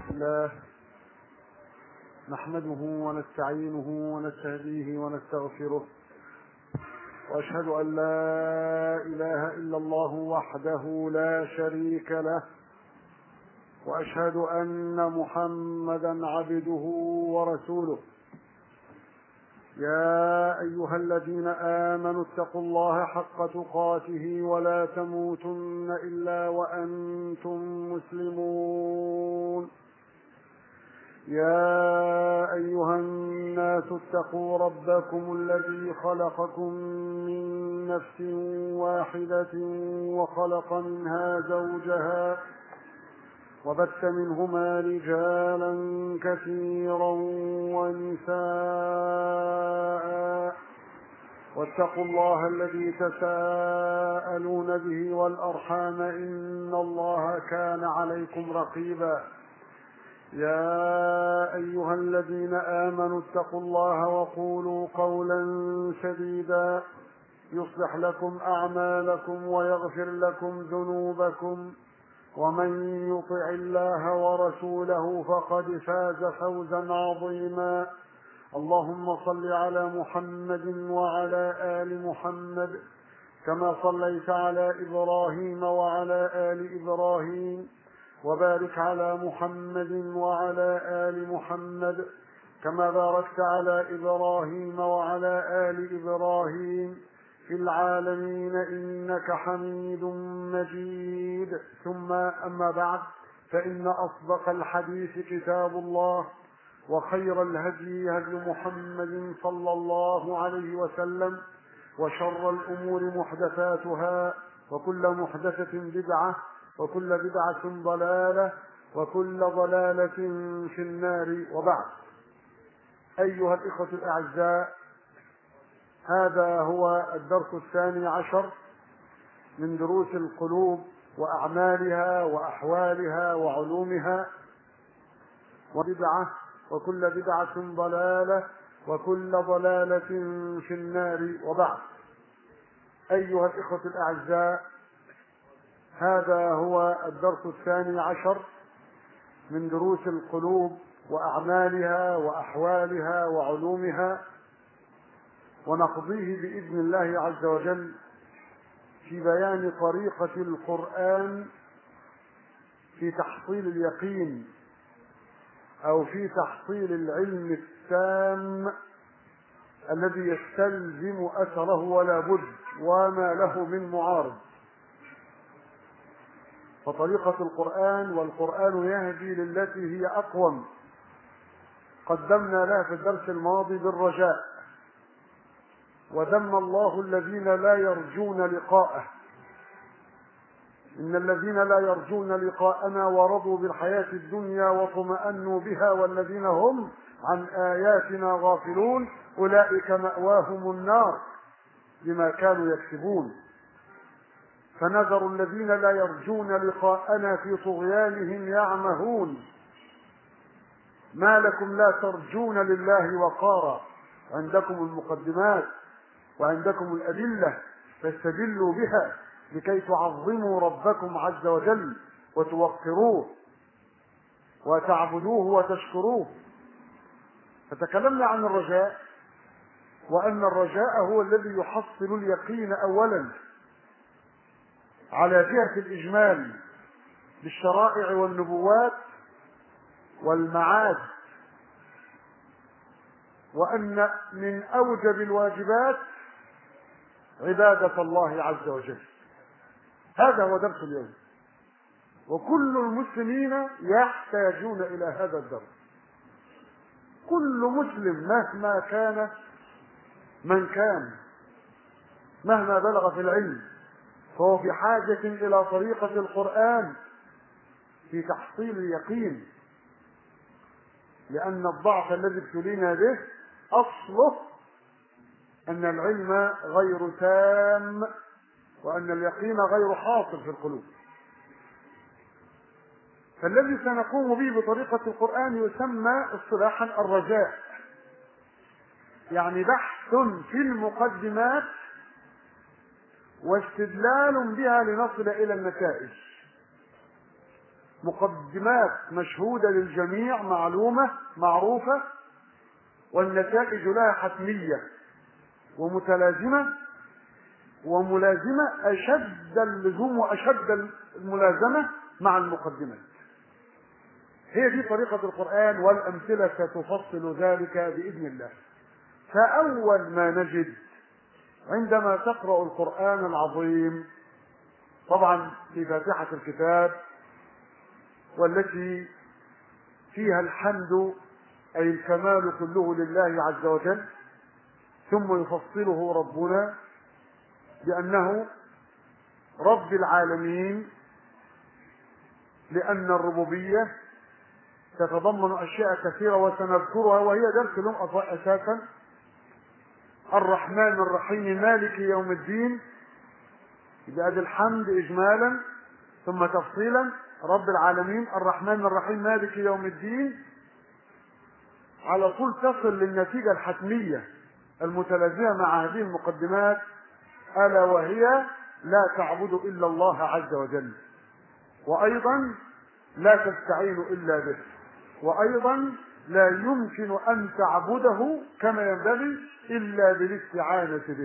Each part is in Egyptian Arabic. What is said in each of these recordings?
الله نحمده ونستعينه ونستهديه ونستغفره واشهد ان لا اله الا الله وحده لا شريك له واشهد ان محمدا عبده ورسوله يا ايها الذين امنوا اتقوا الله حق تقاته ولا تموتن الا وانتم مسلمون يا ايها الناس اتقوا ربكم الذي خلقكم من نفس واحده وخلق منها زوجها وبث منهما رجالا كثيرا ونساء واتقوا الله الذي تساءلون به والارحام ان الله كان عليكم رقيبا يا ايها الذين امنوا اتقوا الله وقولوا قولا سديدا يصلح لكم اعمالكم ويغفر لكم ذنوبكم ومن يطع الله ورسوله فقد فاز فوزا عظيما اللهم صل على محمد وعلى ال محمد كما صليت على ابراهيم وعلى ال ابراهيم وبارك على محمد وعلى ال محمد كما باركت على ابراهيم وعلى ال ابراهيم في العالمين انك حميد مجيد ثم اما بعد فان اصدق الحديث كتاب الله وخير الهدي هدي محمد صلى الله عليه وسلم وشر الامور محدثاتها وكل محدثه بدعه وكل بدعه ضلاله وكل ضلاله في النار وبعد ايها الاخوه الاعزاء هذا هو الدرس الثاني عشر من دروس القلوب واعمالها واحوالها وعلومها وبدعه وكل بدعه ضلاله وكل ضلاله في النار وبعد ايها الاخوه الاعزاء هذا هو الدرس الثاني عشر من دروس القلوب واعمالها واحوالها وعلومها ونقضيه باذن الله عز وجل في بيان طريقه القران في تحصيل اليقين او في تحصيل العلم التام الذي يستلزم اثره ولا بد وما له من معارض فطريقه القران والقران يهدي للتي هي اقوم قدمنا لها في الدرس الماضي بالرجاء وذم الله الذين لا يرجون لقاءه ان الذين لا يرجون لقاءنا ورضوا بالحياه الدنيا واطمانوا بها والذين هم عن اياتنا غافلون اولئك ماواهم النار بما كانوا يكسبون فنذر الذين لا يرجون لقاءنا في طغيانهم يعمهون ما لكم لا ترجون لله وقارا عندكم المقدمات وعندكم الأدلة فاستدلوا بها لكي تعظموا ربكم عز وجل وتوقروه وتعبدوه وتشكروه فتكلمنا عن الرجاء وأن الرجاء هو الذي يحصل اليقين أولا على جهة الإجمال بالشرائع والنبوات والمعاد وأن من أوجب الواجبات عبادة الله عز وجل هذا هو درس اليوم وكل المسلمين يحتاجون إلى هذا الدرس كل مسلم مهما كان من كان مهما بلغ في العلم فهو في حاجة إلى طريقة القرآن في تحصيل اليقين لأن الضعف الذي ابتلينا به أصله أن العلم غير تام وأن اليقين غير حاصل في القلوب فالذي سنقوم به بطريقة القرآن يسمى اصطلاحا الرجاء يعني بحث في المقدمات واستدلال بها لنصل إلى النتائج مقدمات مشهودة للجميع معلومة معروفة والنتائج لها حتمية ومتلازمة وملازمة أشد اللزوم وأشد الملازمة مع المقدمات هي دي طريقة القرآن والأمثلة ستفصل ذلك بإذن الله فأول ما نجد عندما تقرأ القرآن العظيم طبعا في فاتحة الكتاب والتي فيها الحمد أي الكمال كله لله عز وجل ثم يفصله ربنا بأنه رب العالمين لأن الربوبية تتضمن أشياء كثيرة وسنذكرها وهي درس لهم أساسا الرحمن الرحيم مالك يوم الدين بأدي الحمد إجمالا ثم تفصيلا رب العالمين الرحمن الرحيم مالك يوم الدين على طول تصل للنتيجة الحتمية المتلازمة مع هذه المقدمات ألا وهي لا تعبد إلا الله عز وجل وأيضا لا تستعين إلا به وأيضا لا يمكن أن تعبده كما ينبغي إلا بالاستعانة به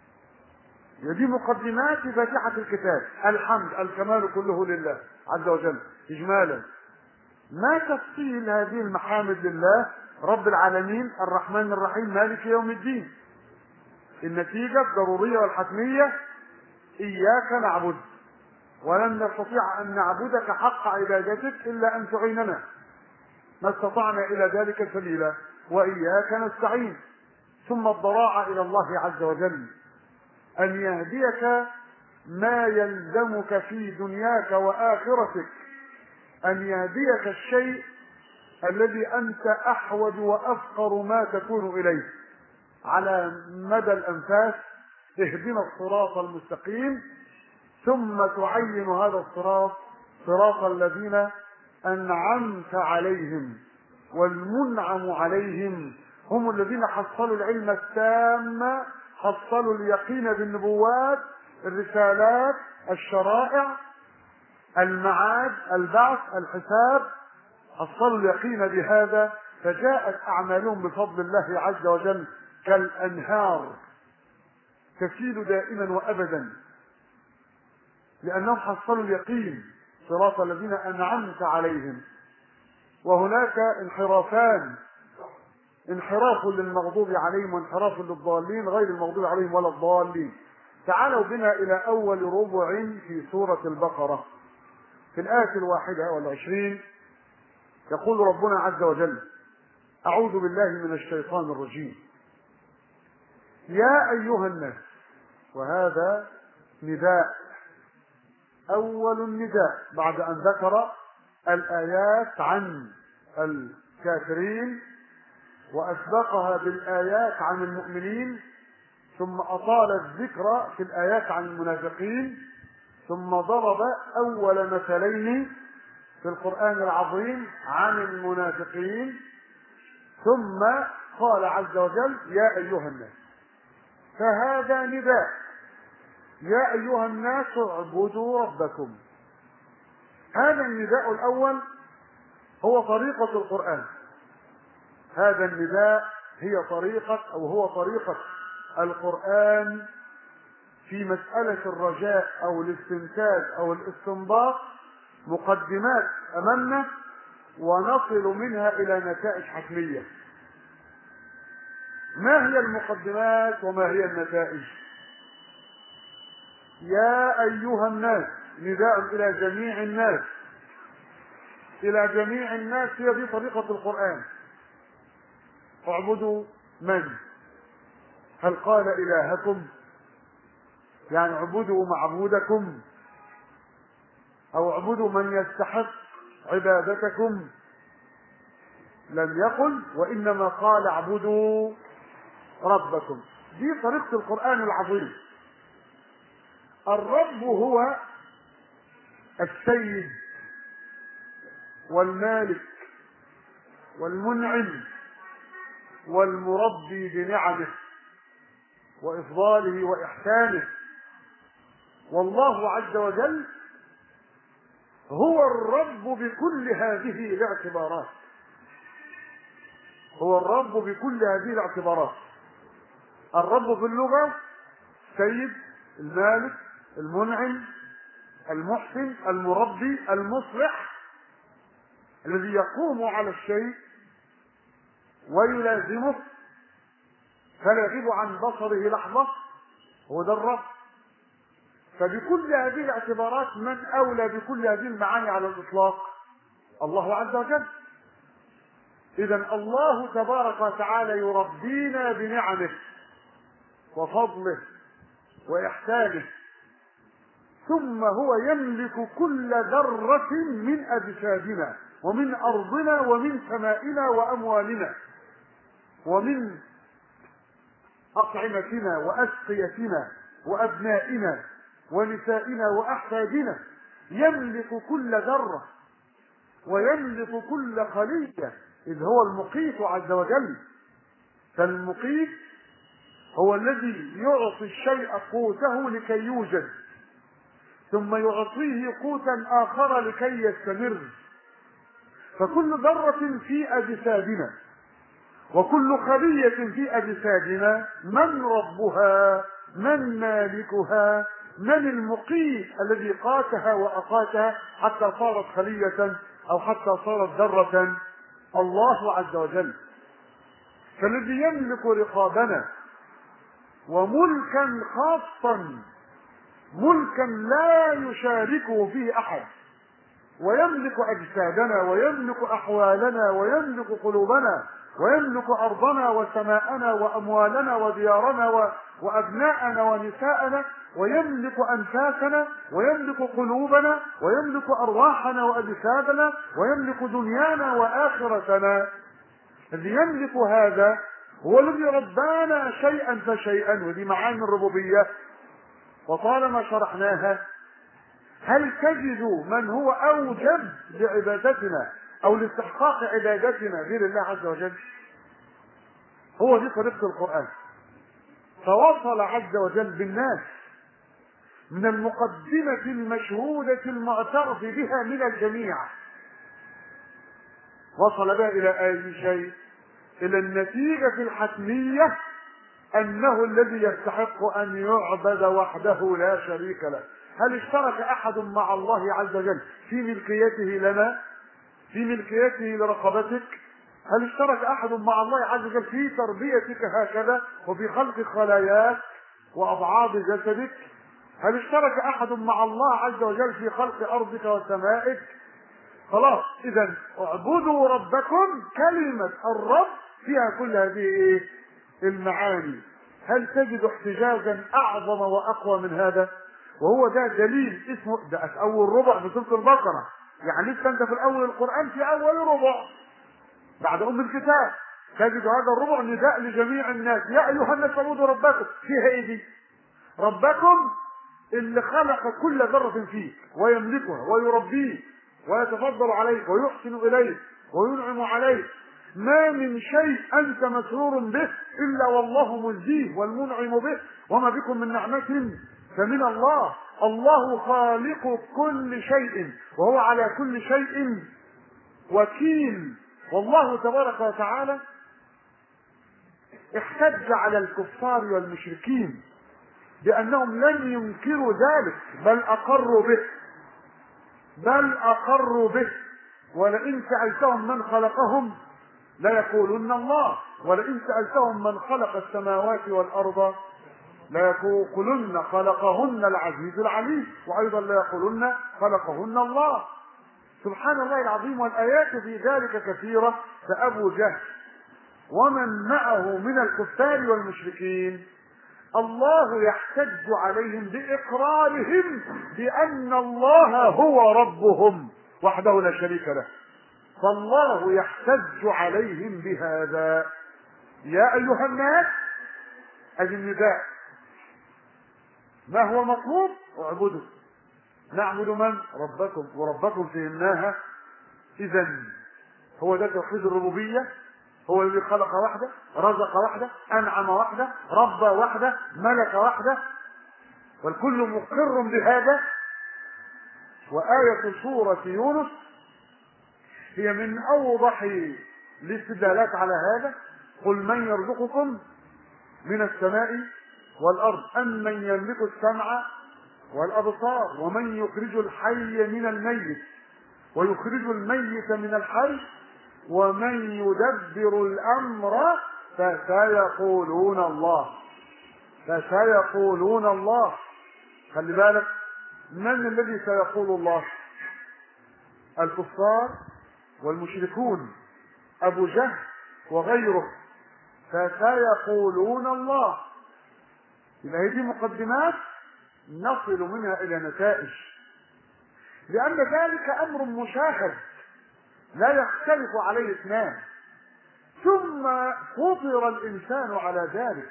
دي مقدمات في فاتحة الكتاب الحمد الكمال كله لله عز وجل إجمالا ما تفصيل هذه المحامد لله رب العالمين الرحمن الرحيم مالك يوم الدين النتيجة الضرورية والحتمية إياك نعبد ولن نستطيع أن نعبدك حق عبادتك إلا أن تعيننا ما استطعنا إلى ذلك سبيلا وإياك نستعين ثم الضراعة إلى الله عز وجل أن يهديك ما يلزمك في دنياك وآخرتك أن يهديك الشيء الذي أنت أحوج وأفقر ما تكون إليه على مدى الأنفاس اهدنا الصراط المستقيم ثم تعين هذا الصراط صراط الذين أنعمت عليهم والمنعم عليهم هم الذين حصلوا العلم التام حصلوا اليقين بالنبوات الرسالات الشرائع المعاد البعث الحساب حصلوا اليقين بهذا فجاءت أعمالهم بفضل الله عز وجل كالأنهار تسيل دائما وأبدا لأنهم حصلوا اليقين صراط الذين أنعمت عليهم وهناك انحرافان انحراف للمغضوب عليهم وانحراف للضالين غير المغضوب عليهم ولا الضالين تعالوا بنا إلى أول ربع في سورة البقرة في الآية الواحدة والعشرين يقول ربنا عز وجل أعوذ بالله من الشيطان الرجيم يا أيها الناس وهذا نداء أول النداء بعد أن ذكر الآيات عن الكافرين وأسبقها بالآيات عن المؤمنين ثم أطال الذكر في الآيات عن المنافقين ثم ضرب أول مثلين في القرآن العظيم عن المنافقين ثم قال عز وجل يا أيها الناس فهذا نداء يا أيها الناس اعبدوا ربكم هذا النداء الأول هو طريقة القرآن هذا النداء هي طريقة أو هو طريقة القرآن في مسألة الرجاء أو الاستنتاج أو الاستنباط مقدمات أمامنا ونصل منها إلى نتائج حتمية ما هي المقدمات وما هي النتائج يا أيها الناس نداء إلى جميع الناس إلى جميع الناس هي دي طريقة القرآن اعبدوا من هل قال إلهكم يعني اعبدوا معبودكم أو اعبدوا من يستحق عبادتكم لم يقل وإنما قال اعبدوا ربكم دي طريقة القرآن العظيم الرب هو السيد والمالك والمنعم والمربي بنعمه وإفضاله وإحسانه والله عز وجل هو الرب بكل هذه الاعتبارات هو الرب بكل هذه الاعتبارات الرب في اللغة سيد المالك المنعم المحسن المربي المصلح الذي يقوم على الشيء ويلازمه فلا يغيب عن بصره لحظة هو ده الرب فبكل هذه الاعتبارات من أولى بكل هذه المعاني على الإطلاق الله عز وجل إذا الله تبارك وتعالى يربينا بنعمه وفضله وإحسانه ثم هو يملك كل ذرة من أجسادنا ومن أرضنا ومن سمائنا وأموالنا ومن أطعمتنا وأسقيتنا وأبنائنا ونسائنا وأحفادنا يملك كل ذرة ويملك كل خلية إذ هو المقيت عز وجل فالمقيت هو الذي يعطي الشيء قوته لكي يوجد ثم يعطيه قوتا آخر لكي يستمر فكل ذرة في أجسادنا وكل خلية في أجسادنا من ربها من مالكها من المقيت الذي قاتها وأقاتها حتى صارت خلية أو حتى صارت ذرة الله عز وجل فالذي يملك رقابنا وملكا خاصا ملكا لا يشاركه فيه احد ويملك اجسادنا ويملك احوالنا ويملك قلوبنا ويملك ارضنا وسماءنا واموالنا وديارنا و... وابناءنا ونساءنا ويملك انفاسنا ويملك قلوبنا ويملك ارواحنا واجسادنا ويملك دنيانا واخرتنا الذي يملك هذا هو الذي ربانا شيئا فشيئا ودي معاني الربوبيه وطالما شرحناها هل تجد من هو اوجب لعبادتنا او لاستحقاق عبادتنا غير الله عز وجل هو دي طريقه القران فوصل عز وجل بالناس من المقدمة المشهودة المعترف بها من الجميع وصل بها إلى أي شيء إلى النتيجة الحتمية أنه الذي يستحق أن يعبد وحده لا شريك له هل اشترك أحد مع الله عز وجل في ملكيته لنا في ملكيته لرقبتك هل اشترك أحد مع الله عز وجل في تربيتك هكذا وفي خلق خلاياك وأبعاد جسدك هل اشترك أحد مع الله عز وجل في خلق أرضك وسمائك خلاص إذا اعبدوا ربكم كلمة الرب فيها كل هذه إيه؟ المعاني هل تجد احتجاجا أعظم وأقوى من هذا وهو ده دليل اسمه ده أول ربع في سورة البقرة يعني لسه أنت في الأول القرآن في أول ربع بعد أم الكتاب تجد هذا الربع نداء لجميع الناس يا أيها الناس اعبدوا ربكم فيها إيه دي؟ ربكم اللي خلق كل ذرة فيك ويملكها ويربيك ويتفضل عليك ويحسن إليك وينعم عليك ما من شيء أنت مسرور به إلا والله مجزيه والمنعم به وما بكم من نعمة فمن الله الله خالق كل شيء وهو على كل شيء وكيل والله تبارك وتعالى احتج على الكفار والمشركين بأنهم لم ينكروا ذلك بل أقروا به بل أقروا به ولئن سألتهم من خلقهم ليقولن الله ولئن سألتهم من خلق السماوات والأرض ليقولن خلقهن العزيز العليم وأيضا ليقولن خلقهن الله سبحان الله العظيم والآيات في ذلك كثيرة فأبو جهل ومن معه من الكفار والمشركين الله يحتج عليهم بإقرارهم بأن الله هو ربهم وحده لا شريك له فالله يحتج عليهم بهذا يا أيها الناس أجل النداء ما هو مطلوب اعبدوا نعبد من ربكم وربكم فهمناها إذا هو ده توحيد الربوبية هو الذي خلق وحده رزق وحده أنعم وحده ربى وحده ملك وحده والكل مقر بهذا وآية سورة يونس هي من أوضح الاستدلالات على هذا قل من يرزقكم من السماء والأرض أم من يملك السمع والأبصار ومن يخرج الحي من الميت ويخرج الميت من الحي ومن يدبر الأمر فسيقولون الله فسيقولون الله خلي بالك من الذي سيقول الله الكفار والمشركون أبو جهل وغيره فسيقولون الله يبقى هذه مقدمات نصل منها إلى نتائج لأن ذلك أمر مشاهد لا يختلف عليه اثنان ثم فطر الإنسان على ذلك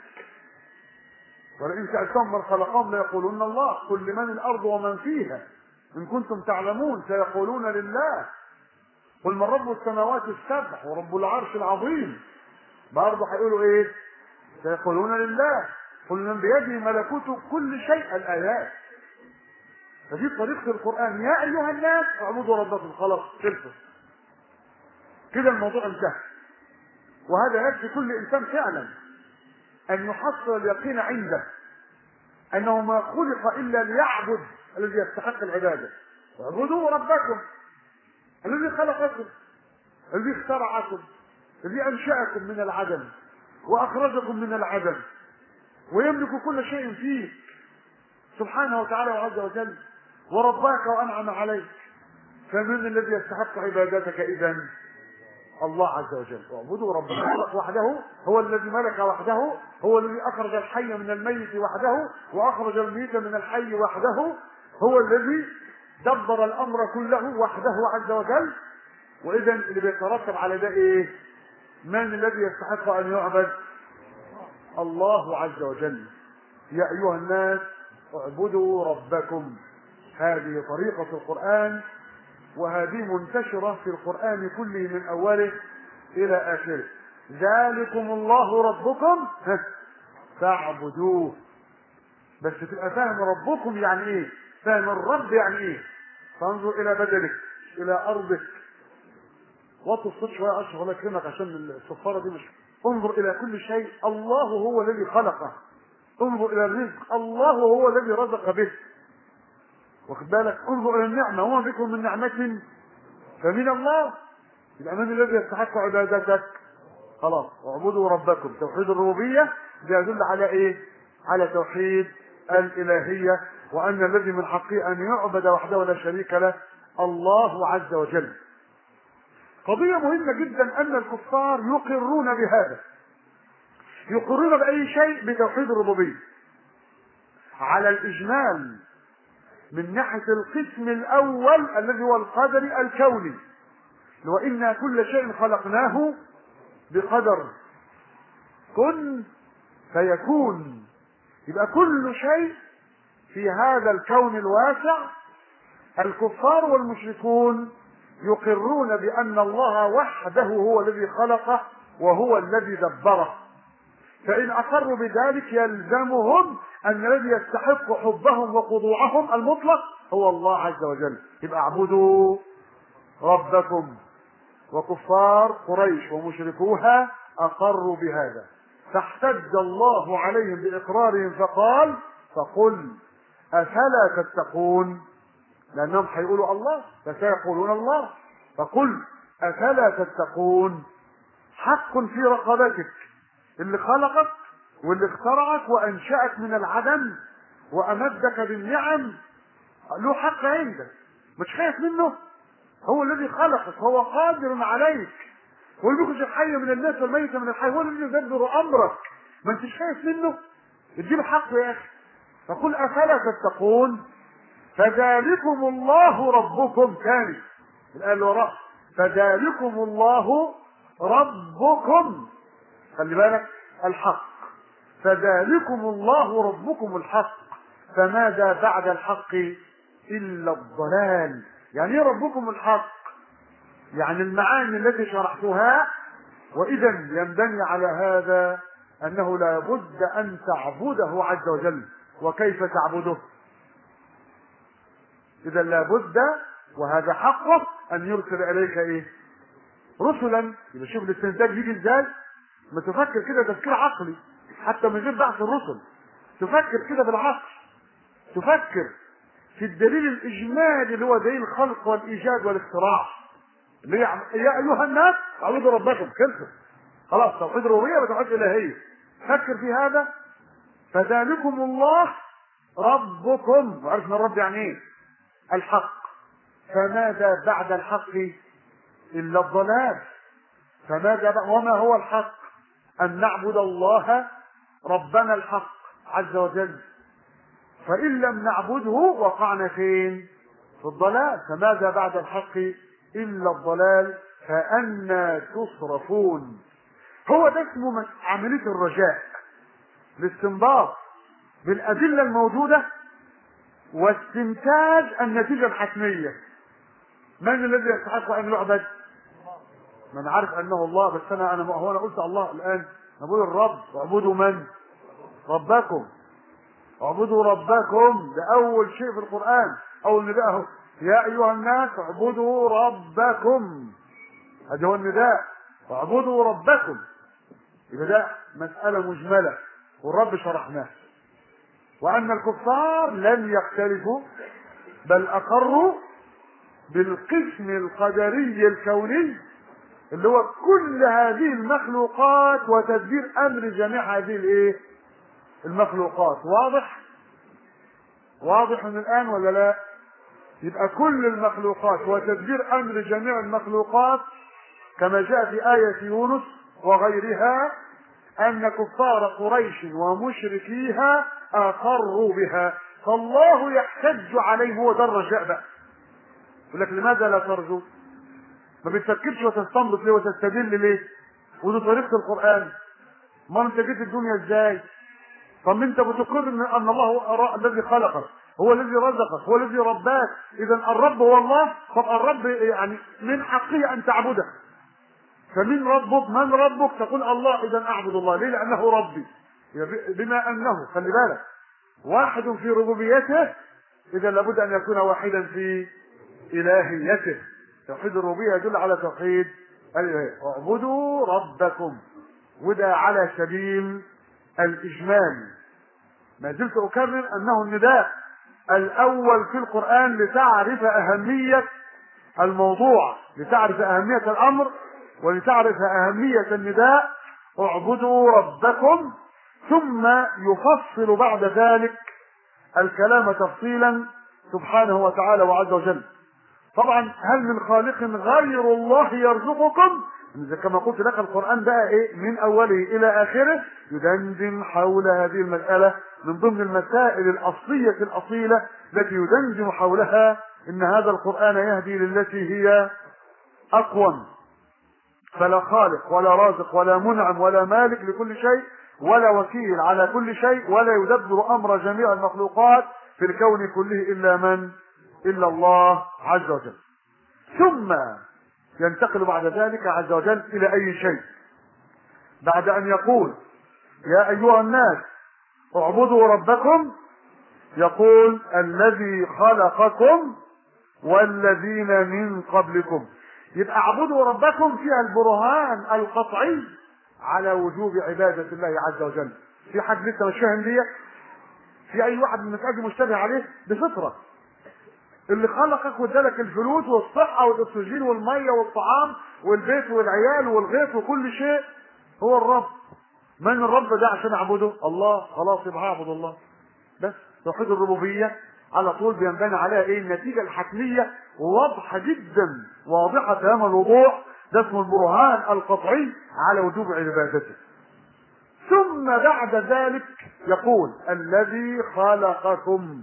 ولئن سألتهم من خلقهم ليقولون الله قل لمن الأرض ومن فيها إن كنتم تعلمون سيقولون لله قل من رب السماوات السبع ورب العرش العظيم برضه هيقولوا ايه سيقولون لله قل من بيده ملكوت كل شيء الآيات فدي طريقة القرآن يا أيها الناس اعبدوا ربكم خلاص خلصت كده الموضوع انتهى وهذا يكفي كل إنسان فعلا أن يحصل اليقين عنده أنه ما خلق إلا ليعبد الذي يستحق العبادة اعبدوا ربكم الذي خلقكم الذي اخترعكم الذي أنشأكم من العدم وأخرجكم من العدم ويملك كل شيء فيك سبحانه وتعالى وعز وجل ورباك وأنعم عليك فمن الذي يستحق عبادتك إذا الله عز وجل واعبدوا ربك وحده هو الذي ملك وحده هو الذي أخرج الحي من الميت وحده وأخرج الميت من الحي وحده هو الذي دبر الأمر كله وحده عز وجل وإذا اللي بيترتب على ده إيه؟ من الذي يستحق أن يعبد؟ الله عز وجل يا أيها الناس اعبدوا ربكم هذه طريقة القرآن وهذه منتشرة في القرآن كله من أوله إلى آخره ذلكم الله ربكم فاعبدوه بس تبقى فاهم ربكم يعني ايه فاهم الرب يعني ايه فانظر الى بدنك الى ارضك وطي الصوت شويه اشرف الله يكرمك عشان الصفاره دي مش انظر الى كل شيء الله هو الذي خلقه انظر الى الرزق الله هو الذي رزق به واخد بالك انظر الى النعمه وما بكم من نعمه فمن الله يبقى من الذي يستحق عبادتك خلاص اعبدوا ربكم توحيد الربوبيه بيدل على ايه على توحيد الالهيه وان الذي من حقه ان يعبد وحده لا شريك له الله عز وجل قضيه مهمه جدا ان الكفار يقرون بهذا يقرون باي شيء بتوحيد الربوبيه على الاجمال من ناحيه القسم الاول الذي هو القدر الكوني وإنا كل شيء خلقناه بقدر كن فيكون يبقى كل شيء في هذا الكون الواسع الكفار والمشركون يقرون بأن الله وحده هو الذي خلقه وهو الذي دبره فإن أقروا بذلك يلزمهم أن الذي يستحق حبهم وخضوعهم المطلق هو الله عز وجل يبقى اعبدوا ربكم وكفار قريش ومشركوها أقروا بهذا فاحتج الله عليهم بإقرارهم فقال فقل أفلا تتقون لأنهم هيقولوا الله فسيقولون الله فقل أفلا تتقون حق في رقبتك اللي خلقك واللي اخترعك وأنشأك من العدم وأمدك بالنعم له حق عندك مش خايف منه هو الذي خلقك هو قادر عليك هو اللي بيخرج الحي من الناس والميت من الحي هو الذي يدبر امرك ما انتش خايف منه اديله حقه يا اخي فقل افلا تتقون فذلكم الله ربكم ثاني الايه اللي وراها فذلكم الله ربكم خلي بالك الحق فذلكم الله ربكم الحق فماذا بعد الحق الا الضلال يعني ايه ربكم الحق يعني المعاني التي شرحتها واذا ينبني على هذا انه لا بد ان تعبده عز وجل وكيف تعبده اذا لابد وهذا حقه ان يرسل اليك ايه رسلا يبقى شوف الاستنتاج يجي ازاي ما تفكر كده تفكير عقلي حتى من غير بعث الرسل تفكر كده بالعقل تفكر في الدليل الاجمالي اللي هو دليل الخلق والايجاد والاختراع اللي هي يا ايها الناس اعبدوا ربكم خلصت خلاص توحيد الربوبيه وتوحيد الالهيه فكر في هذا فذلكم الله ربكم وعرفنا الرب يعني ايه الحق فماذا بعد الحق الا الضلال فماذا بعد وما هو الحق ان نعبد الله ربنا الحق عز وجل فان لم نعبده وقعنا فين في الضلال فماذا بعد الحق الا الضلال فأنا تصرفون هو ده اسمه عملية الرجاء الاستنباط بالأدلة الموجودة واستنتاج النتيجة الحتمية من الذي يستحق أن يعبد؟ من عارف أنه الله بس أنا أنا هو أنا قلت الله الآن نقول الرب اعبدوا من؟ ربكم اعبدوا ربكم ده أول شيء في القرآن أول نداء اهو يا أيها الناس اعبدوا ربكم هذا هو النداء اعبدوا ربكم يبقى ده مسألة مجملة والرب شرحناه وأن الكفار لم يختلفوا بل أقروا بالقسم القدري الكوني اللي هو كل هذه المخلوقات وتدبير أمر جميع هذه الإيه؟ المخلوقات واضح؟ واضح من الآن ولا لا؟ يبقى كل المخلوقات وتدبير أمر جميع المخلوقات كما جاء في آية يونس وغيرها أن كفار قريش ومشركيها أقروا بها فالله يحتج عليهم هو ده الرجاء بقى يقول لك لماذا لا ترجو؟ ما بتفكرش وتستنبط ليه وتستدل ليه؟ ودي طريقة القرآن ما انت جيت الدنيا ازاي؟ طب انت بتقر ان ان الله هو الذي خلقك هو الذي رزقك هو الذي رباك اذا الرب هو الله طب الرب يعني من حقه ان تعبده فمن ربك من ربك تقول الله اذا اعبد الله ليه لانه ربي بما انه خلي بالك واحد في ربوبيته اذا لابد ان يكون واحدا في الهيته توحيد الربوبيه يدل على توحيد الالهيه اعبدوا ربكم وده على سبيل الاجمال ما زلت اكرر انه النداء الاول في القران لتعرف اهميه الموضوع لتعرف اهميه الامر ولتعرف أهمية النداء اعبدوا ربكم ثم يفصل بعد ذلك الكلام تفصيلا سبحانه وتعالى وعز وجل طبعا هل من خالق غير الله يرزقكم كما قلت لك القرآن بقى ايه من اوله الى اخره يدندن حول هذه المسألة من ضمن المسائل الاصلية الاصيلة التي يدندن حولها ان هذا القرآن يهدي للتي هي اقوم فلا خالق ولا رازق ولا منعم ولا مالك لكل شيء ولا وكيل على كل شيء ولا يدبر امر جميع المخلوقات في الكون كله الا من الا الله عز وجل ثم ينتقل بعد ذلك عز وجل الى اي شيء بعد ان يقول يا ايها الناس اعبدوا ربكم يقول الذي خلقكم والذين من قبلكم يبقى اعبدوا ربكم فيها البرهان القطعي على وجوب عبادة الله عز وجل في حد لسه مش فاهم دي في اي واحد من المسائل مشتبه عليه بفطرة اللي خلقك وادالك الفلوس والصحة والاكسجين والمية والطعام والبيت والعيال والغيث وكل شيء هو الرب من الرب ده عشان اعبده الله خلاص يبقى اعبد الله بس توحيد الربوبية على طول بينبني عليها ايه النتيجة الحتمية واضحة جدا واضحة تمام الوضوح ده اسمه البرهان القطعي على وجوب عبادته ثم بعد ذلك يقول الذي خلقكم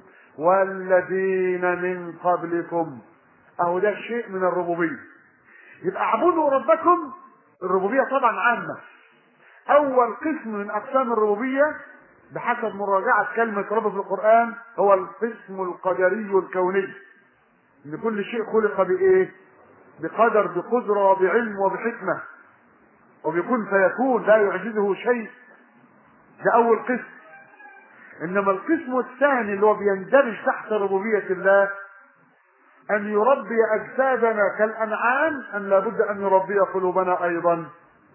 والذين من قبلكم اهو ده شيء من الربوبية يبقى اعبدوا ربكم الربوبية طبعا عامة اول قسم من اقسام الربوبية بحسب مراجعة كلمة رب في القرآن هو القسم القدري الكوني ان كل شيء خلق بايه بقدر بقدرة وبعلم وبحكمة وبيكون فيكون لا يعجزه شيء ده اول قسم انما القسم الثاني اللي هو بيندرج تحت ربوبية الله ان يربي اجسادنا كالانعام ام لابد ان يربي قلوبنا ايضا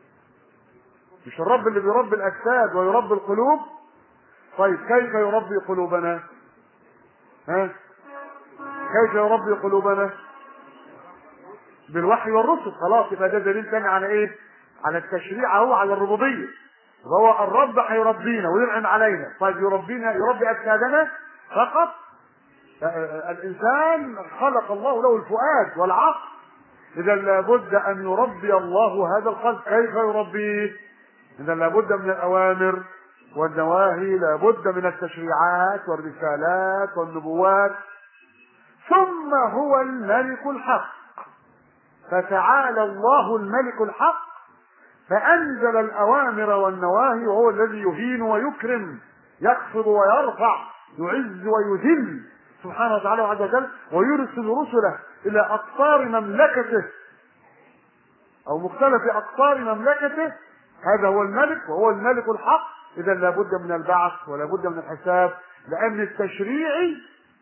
مش الرب اللي بيربي الاجساد ويربي القلوب طيب كيف يربي قلوبنا ها كيف يربي قلوبنا بالوحي والرسل خلاص يبقى ده دليل تاني على ايه على التشريع اهو على الربوبيه هو الرب هيربينا وينعم علينا طيب يربينا يربي اجسادنا فقط الانسان خلق الله له الفؤاد والعقل اذا لابد ان يربي الله هذا القلب كيف يربيه اذا لابد من الاوامر والنواهي لابد من التشريعات والرسالات والنبوات ثم هو الملك الحق فتعالى الله الملك الحق فأنزل الأوامر والنواهي وهو الذي يهين ويكرم يخفض ويرفع يعز ويذل سبحانه وتعالى عز وجل ويرسل رسله إلى أقطار مملكته أو مختلف أقطار مملكته هذا هو الملك وهو الملك الحق إذا لابد من البعث ولابد من الحساب لأن التشريعي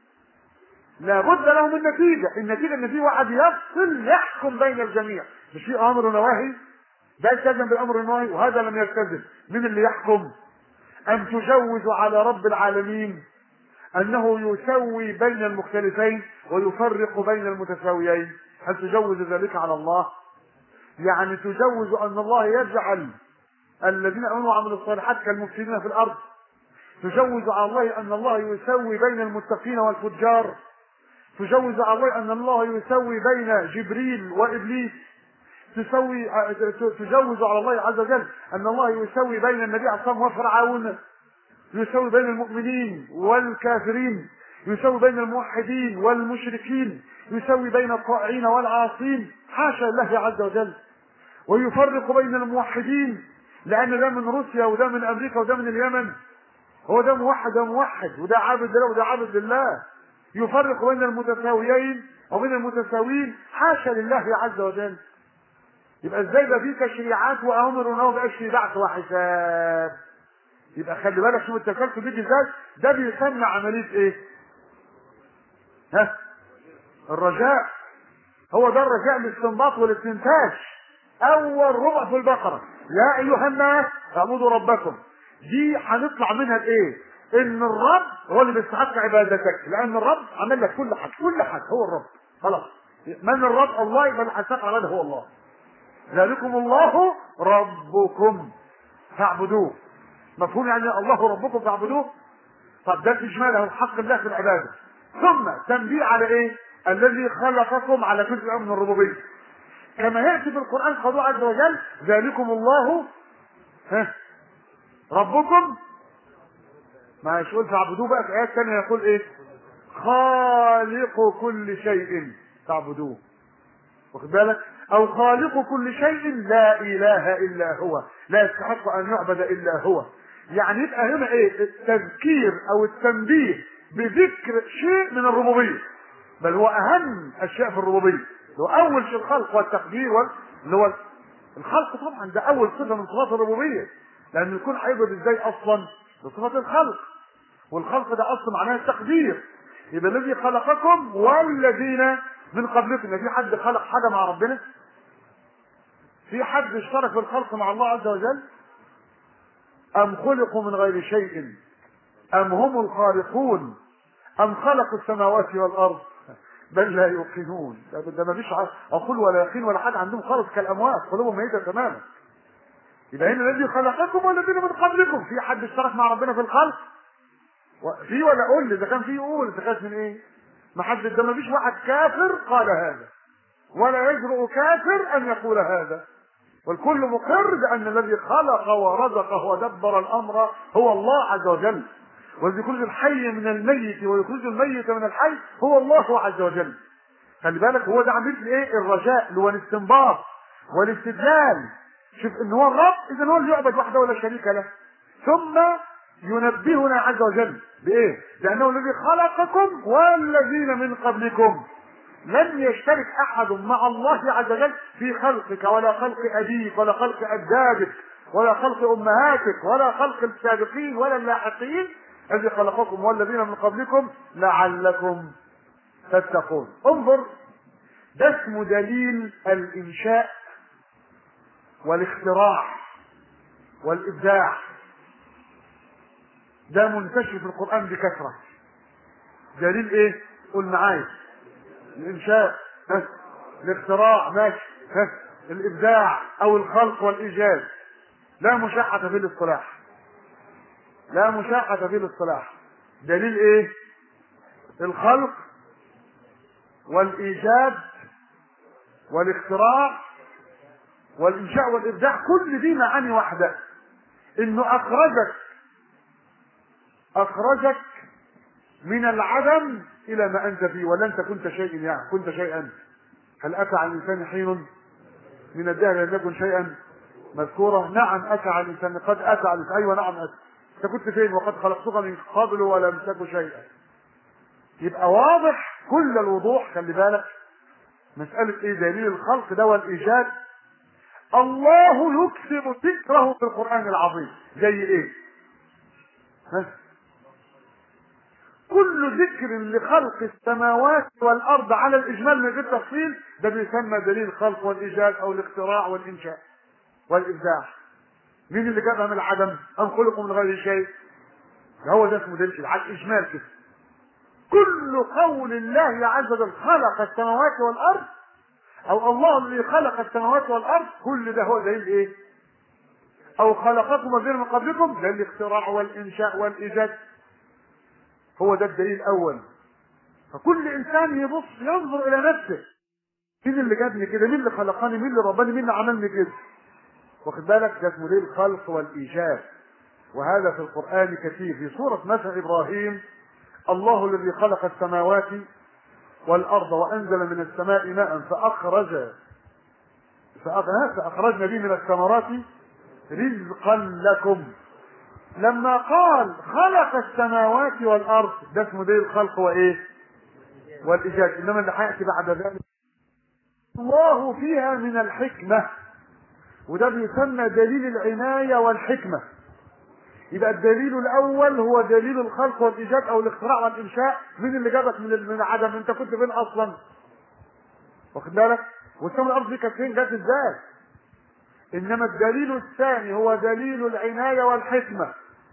لابد له من نتيجة النتيجة ان في واحد يفصل يحكم بين الجميع مش في امر ونواهي ده التزم بالامر والنهي وهذا لم يلتزم من اللي يحكم ام تجوز على رب العالمين انه يسوي بين المختلفين ويفرق بين المتساويين هل تجوز ذلك على الله يعني تجوز ان الله يجعل الذين امنوا وعملوا الصالحات كالمفسدين في الارض تجوز على الله ان الله يسوي بين المتقين والفجار تجوز على الله ان الله يسوي بين جبريل وابليس تسوي تجوز على الله عز وجل ان الله يسوي بين النبي عليه الصلاه وفرعون يسوي بين المؤمنين والكافرين يسوي بين الموحدين والمشركين يسوي بين الطائعين والعاصين حاشا الله عز وجل ويفرق بين الموحدين لان ده من روسيا وده من امريكا وده من اليمن هو ده موحد ده موحد وده عابد لله وده عابد لله يفرق بين المتساويين وبين المتساويين حاشا لله عز وجل يبقى ازاي ده في تشريعات واوامر ونهي بقاش في بعث وحساب يبقى خلي بالك شوف التسلسل بيجي ازاي ده بيسمى عمليه ايه؟ ها؟ الرجاء هو ده الرجاء الاستنباط والاستنتاج اول ربع في البقره يا ايها الناس اعبدوا ربكم دي هنطلع منها بايه؟ ان الرب هو اللي بيستحق عبادتك لان الرب عمل لك كل حاجه كل حاجه هو الرب خلاص من الرب الله يبقى الحساب عباده هو الله ذلكم الله ربكم فاعبدوه مفهوم يعني الله ربكم فاعبدوه طب ده اجماله حق الله في العباده ثم تنبيه على ايه الذي خلقكم على جزء من الربوبيه كما ياتي في القران قوله عز وجل ذلكم الله ها ربكم ما يقول فاعبدوه بقى في ايات ثانيه يقول ايه خالق كل شيء فاعبدوه واخد بالك او خالق كل شيء لا اله الا هو لا يستحق ان يعبد الا هو يعني يبقى هنا ايه التذكير او التنبيه بذكر شيء من الربوبيه بل هو اهم اشياء في الربوبيه اللي هو اول شيء الخلق والتقدير وال... اللي هو الخلق طبعا ده اول صفه من صفات الربوبيه لان يكون هيبقى ازاي اصلا بصفه الخلق والخلق ده اصلا معناه التقدير يبقى الذي خلقكم والذين من قبلكم في حد خلق حاجه مع ربنا في حد اشترك في الخلق مع الله عز وجل ام خلقوا من غير شيء ام هم الخالقون ام خلقوا السماوات والارض بل لا يوقنون ده, ده ما فيش عقول ولا يقين ولا حاجه عندهم خالص كالاموات قلوبهم ميته تماما يبقى هنا الذي خلقكم والذين من قبلكم في حد اشترك مع ربنا في الخلق في ولا قول لي اذا كان في قول انت خايف من ايه ما حد ده ما فيش واحد كافر قال هذا ولا يجرؤ كافر ان يقول هذا والكل مقر بان الذي خلق ورزق ودبر الامر هو الله عز وجل والذي يخرج الحي من الميت ويخرج الميت من الحي هو الله عز وجل خلي بالك هو ده عمليه الايه الرجاء اللي هو الاستنباط والاستدلال شوف ان هو الرب اذا هو اللي يعبد وحده ولا شريك له ثم ينبهنا عز وجل بايه لانه الذي خلقكم والذين من قبلكم لم يشترك احد مع الله عز وجل في خلقك ولا خلق ابيك ولا خلق اجدادك ولا خلق امهاتك ولا خلق السابقين ولا اللاحقين الذي خلقكم والذين من قبلكم لعلكم تتقون انظر ده اسمه دليل الانشاء والاختراع والابداع ده منتشر في القران بكثره دليل ايه قول معايا الانشاء ها الاختراع ماشي ها الابداع او الخلق والايجاد لا مشاحة في الاصطلاح لا مشاحة في الاصطلاح دليل ايه الخلق والايجاد والاختراع والانشاء والابداع كل دي معاني واحده انه اخرجك اخرجك من العدم الى ما انت فيه ولا انت كنت شيء يعني كنت شيئا هل اتى على الانسان حين من الدهر لم يكن شيئا مذكورا نعم اتى على الانسان قد اتى على الانسان ايوه نعم اتى انت كنت فين وقد خلقتك من قبل ولم تك شيئا يبقى واضح كل الوضوح خلي بالك مسألة ايه دليل الخلق ده والايجاد الله يكثر ذكره في القرآن العظيم زي ايه ها؟ كل ذكر لخلق السماوات والارض على الاجمال من غير تفصيل ده بيسمى دليل الخلق والايجاد او الاختراع والانشاء والابداع مين اللي جابها من العدم ام خلقوا من غير شيء ده هو ده اسمه دليل على الاجمال كده كل قول الله عز وجل خلق السماوات والارض او الله الذي خلق السماوات والارض كل ده هو دليل ايه او خلقكم الذين من قبلكم ده الاختراع والانشاء والايجاد هو ده الدليل الاول فكل انسان يبص ينظر الى نفسه مين اللي جابني كده مين اللي خلقني مين اللي رباني مين اللي عملني كده واخد بالك ده اسمه دليل الخلق والايجاد وهذا في القران كثير في سوره مثل ابراهيم الله الذي خلق السماوات والارض وانزل من السماء ماء فاخرج فاخرجنا به من الثمرات رزقا لكم لما قال خلق السماوات والارض ده اسمه دليل الخلق وايه والايجاد انما اللي هياتي بعد ذلك الله فيها من الحكمه وده بيسمى دليل العنايه والحكمه يبقى الدليل الاول هو دليل الخلق والايجاد او الاختراع والانشاء مين اللي جابك من من العدم انت كنت فين اصلا واخد بالك والسماء والارض دي كانت فين جت ازاي انما الدليل الثاني هو دليل العنايه والحكمه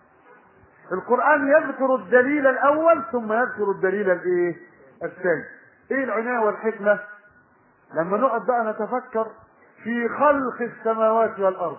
القران يذكر الدليل الاول ثم يذكر الدليل الايه الثاني ايه العنايه والحكمه لما نقعد بقى نتفكر في خلق السماوات والارض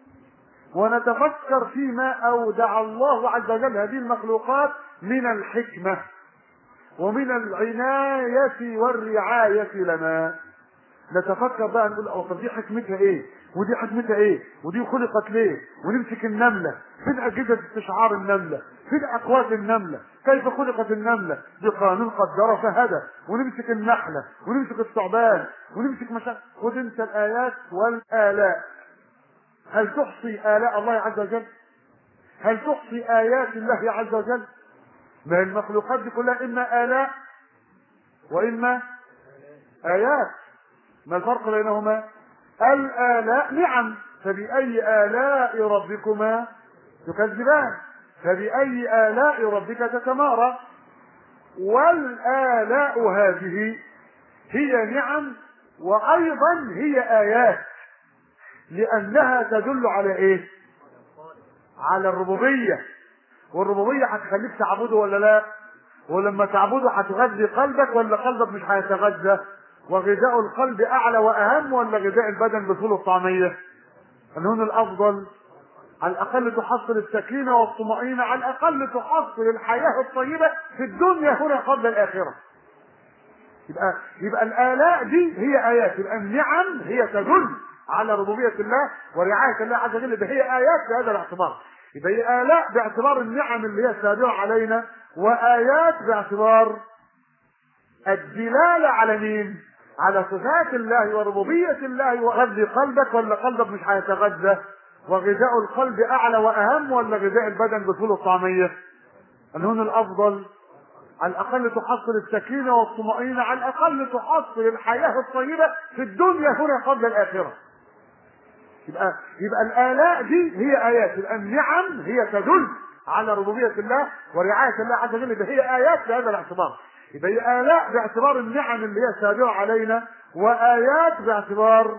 ونتفكر فيما اودع الله عز وجل هذه المخلوقات من الحكمه ومن العنايه والرعايه لنا نتفكر بقى نقول اه طب دي حكمتها ايه ودي حكمتها ايه ودي خلقت ليه ونمسك النمله فين اجهزه استشعار النمله فين اقوات النمله كيف خلقت النمله بقانون قدر فهدى ونمسك النحله ونمسك الثعبان ونمسك مشا خد انت الايات والالاء هل تحصي آلاء الله عز وجل؟ هل تحصي آيات الله عز وجل؟ ما هي المخلوقات دي كلها إما آلاء وإما آيات ما الفرق بينهما؟ الآلاء نعم فبأي آلاء ربكما تكذبان فبأي آلاء ربك تتمارى والآلاء هذه هي نعم وأيضا هي آيات لأنها تدل على إيه؟ على الربوبية والربوبية هتخليك تعبده ولا لا؟ ولما تعبده هتغذي قلبك ولا قلبك مش هيتغذى؟ وغذاء القلب أعلى وأهم ولا غذاء البدن بفول الطعمية؟ هنا الأفضل على الأقل تحصل السكينة والطمأنينة على الأقل تحصل الحياة الطيبة في الدنيا هنا قبل الآخرة. يبقى يبقى الآلاء دي هي آيات، يبقى النعم هي تدل على ربوبية الله ورعاية الله عز وجل ده هي آيات بهذا الاعتبار يبقى هي آلاء باعتبار النعم اللي هي السابقة علينا وآيات باعتبار الدلالة على مين؟ على صفات الله وربوبية الله وغذي قلبك ولا قلبك مش هيتغذى وغذاء القلب أعلى وأهم ولا غذاء البدن بفول الطعمية؟ أن هنا الأفضل على الأقل تحصل السكينة والطمأنينة على الأقل تحصل الحياة الطيبة في الدنيا هنا قبل الآخرة يبقى يبقى الآلاء دي هي آيات يبقى النعم هي تدل على ربوبية الله ورعاية الله عز وجل ده هي آيات بهذا الاعتبار يبقى هي آلاء باعتبار النعم اللي هي سابقة علينا وآيات باعتبار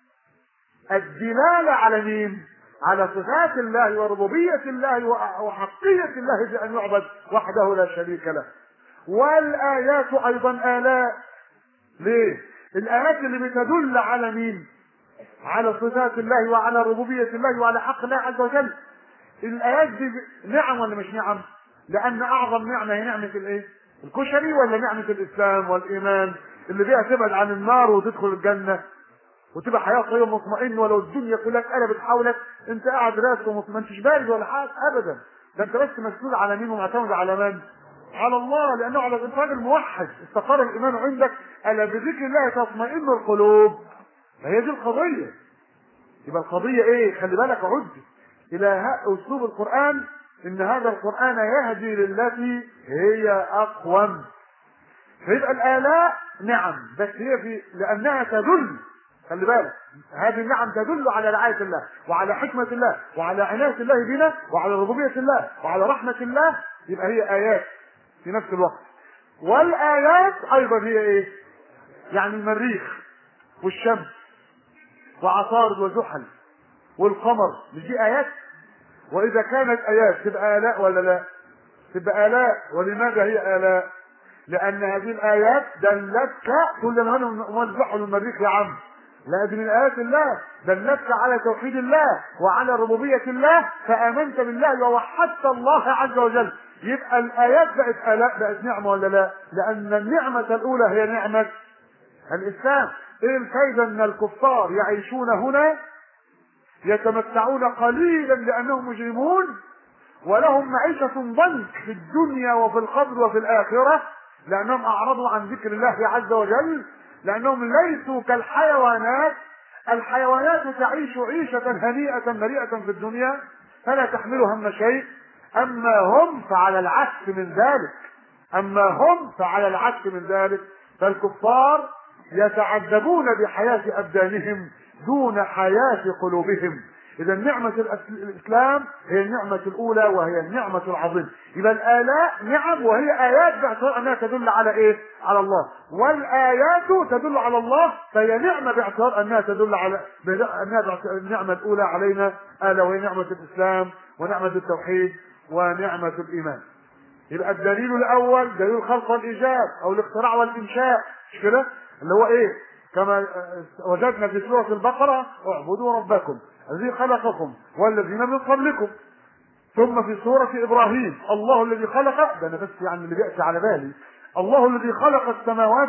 الدلالة على مين؟ على صفات الله وربوبية الله وحقية الله بأن يعبد وحده لا شريك له. والآيات أيضا آلاء. ليه؟ الآيات اللي بتدل على مين؟ على صفات الله وعلى ربوبية الله وعلى حق الله عز وجل. الآيات دي نعم ولا مش نعم؟ لأن أعظم نعمة هي نعمة الإيه؟ الكشري ولا نعمة الإسلام والإيمان اللي بيها تبعد عن النار وتدخل الجنة وتبقى حياه طيبه مطمئن ولو الدنيا كلها اتقلبت حولك انت قاعد راسك وما انتش بارد ولا حاجه ابدا ده انت بس مسؤول على مين ومعتمد على من؟ على الله لانه على انت راجل موحد استقر الايمان عندك الا بذكر الله تطمئن القلوب فهي دي القضيه يبقى القضيه ايه؟ خلي بالك عد الى اسلوب القران ان هذا القران يهدي للتي هي اقوم فيبقى الالاء نعم بس هي في لانها تدل خلي بالك هذه النعم تدل على رعاية الله وعلى حكمة الله وعلى عناية الله بنا وعلى ربوبية الله وعلى رحمة الله يبقى هي آيات في نفس الوقت والآيات أيضا هي إيه؟ يعني المريخ والشمس وعطارد وزحل والقمر مش دي آيات؟ وإذا كانت آيات تبقى آلاء ولا لا؟ تبقى آلاء ولماذا هي آلاء؟ لأن هذه الآيات دلتك كل ما هم زحل المريخ يا عم لا دي من آيات الله دلتك على توحيد الله وعلى ربوبية الله فآمنت بالله ووحدت الله عز وجل يبقى الآيات بقت آلاء بقت نعمة ولا لا؟ لأن النعمة الأولى هي نعمة الإسلام إيه الفايدة أن الكفار يعيشون هنا يتمتعون قليلا لأنهم مجرمون ولهم معيشة ضنك في الدنيا وفي القبر وفي الآخرة لأنهم أعرضوا عن ذكر الله عز وجل لأنهم ليسوا كالحيوانات الحيوانات تعيش عيشة هنيئة مريئة في الدنيا فلا تحمل هم شيء أما هم فعلى العكس من ذلك أما هم فعلى العكس من ذلك فالكفار يتعذبون بحياة أبدانهم دون حياة قلوبهم إذا نعمة الإسلام هي النعمة الأولى وهي النعمة العظيمة يبقى الآلاء نعم وهي آيات باعتبار أنها تدل على إيه؟ على الله والآيات تدل على الله فهي نعمة باعتبار أنها تدل على أنها النعمة الأولى علينا ألا وهي نعمة الإسلام ونعمة التوحيد ونعمة الإيمان يبقى الدليل الأول دليل الخلق والإيجاد أو الاختراع والإنشاء مش كده؟ اللي هو إيه؟ كما وجدنا في سورة البقرة اعبدوا ربكم الذي خلقكم والذين من قبلكم ثم في سورة إبراهيم الله الذي خلق ده أنا بس يعني اللي بيأتي على بالي الله الذي خلق السماوات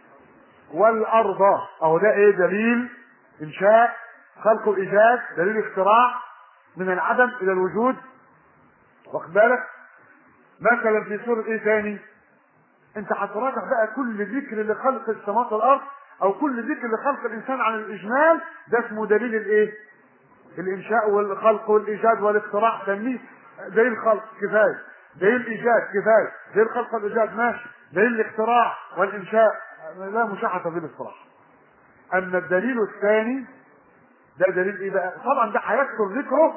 والأرض أهو ده إيه دليل إنشاء خلق وإيجاد دليل اختراع من العدم إلى الوجود واخد بالك مثلا في سورة إيه تاني أنت هتراجع بقى كل ذكر لخلق السماوات والأرض أو كل ذكر لخلق الإنسان عن الإجمال ده اسمه دليل الإيه؟ الانشاء والخلق والايجاد والاختراع سميه دليل الخلق كفايه دليل الايجاد كفايه دليل الخلق والايجاد ماشي دليل الاختراع والانشاء لا مشاحه فيه الصراحه اما الدليل الثاني ده دليل ايه بقى طبعا ده هيكثر ذكره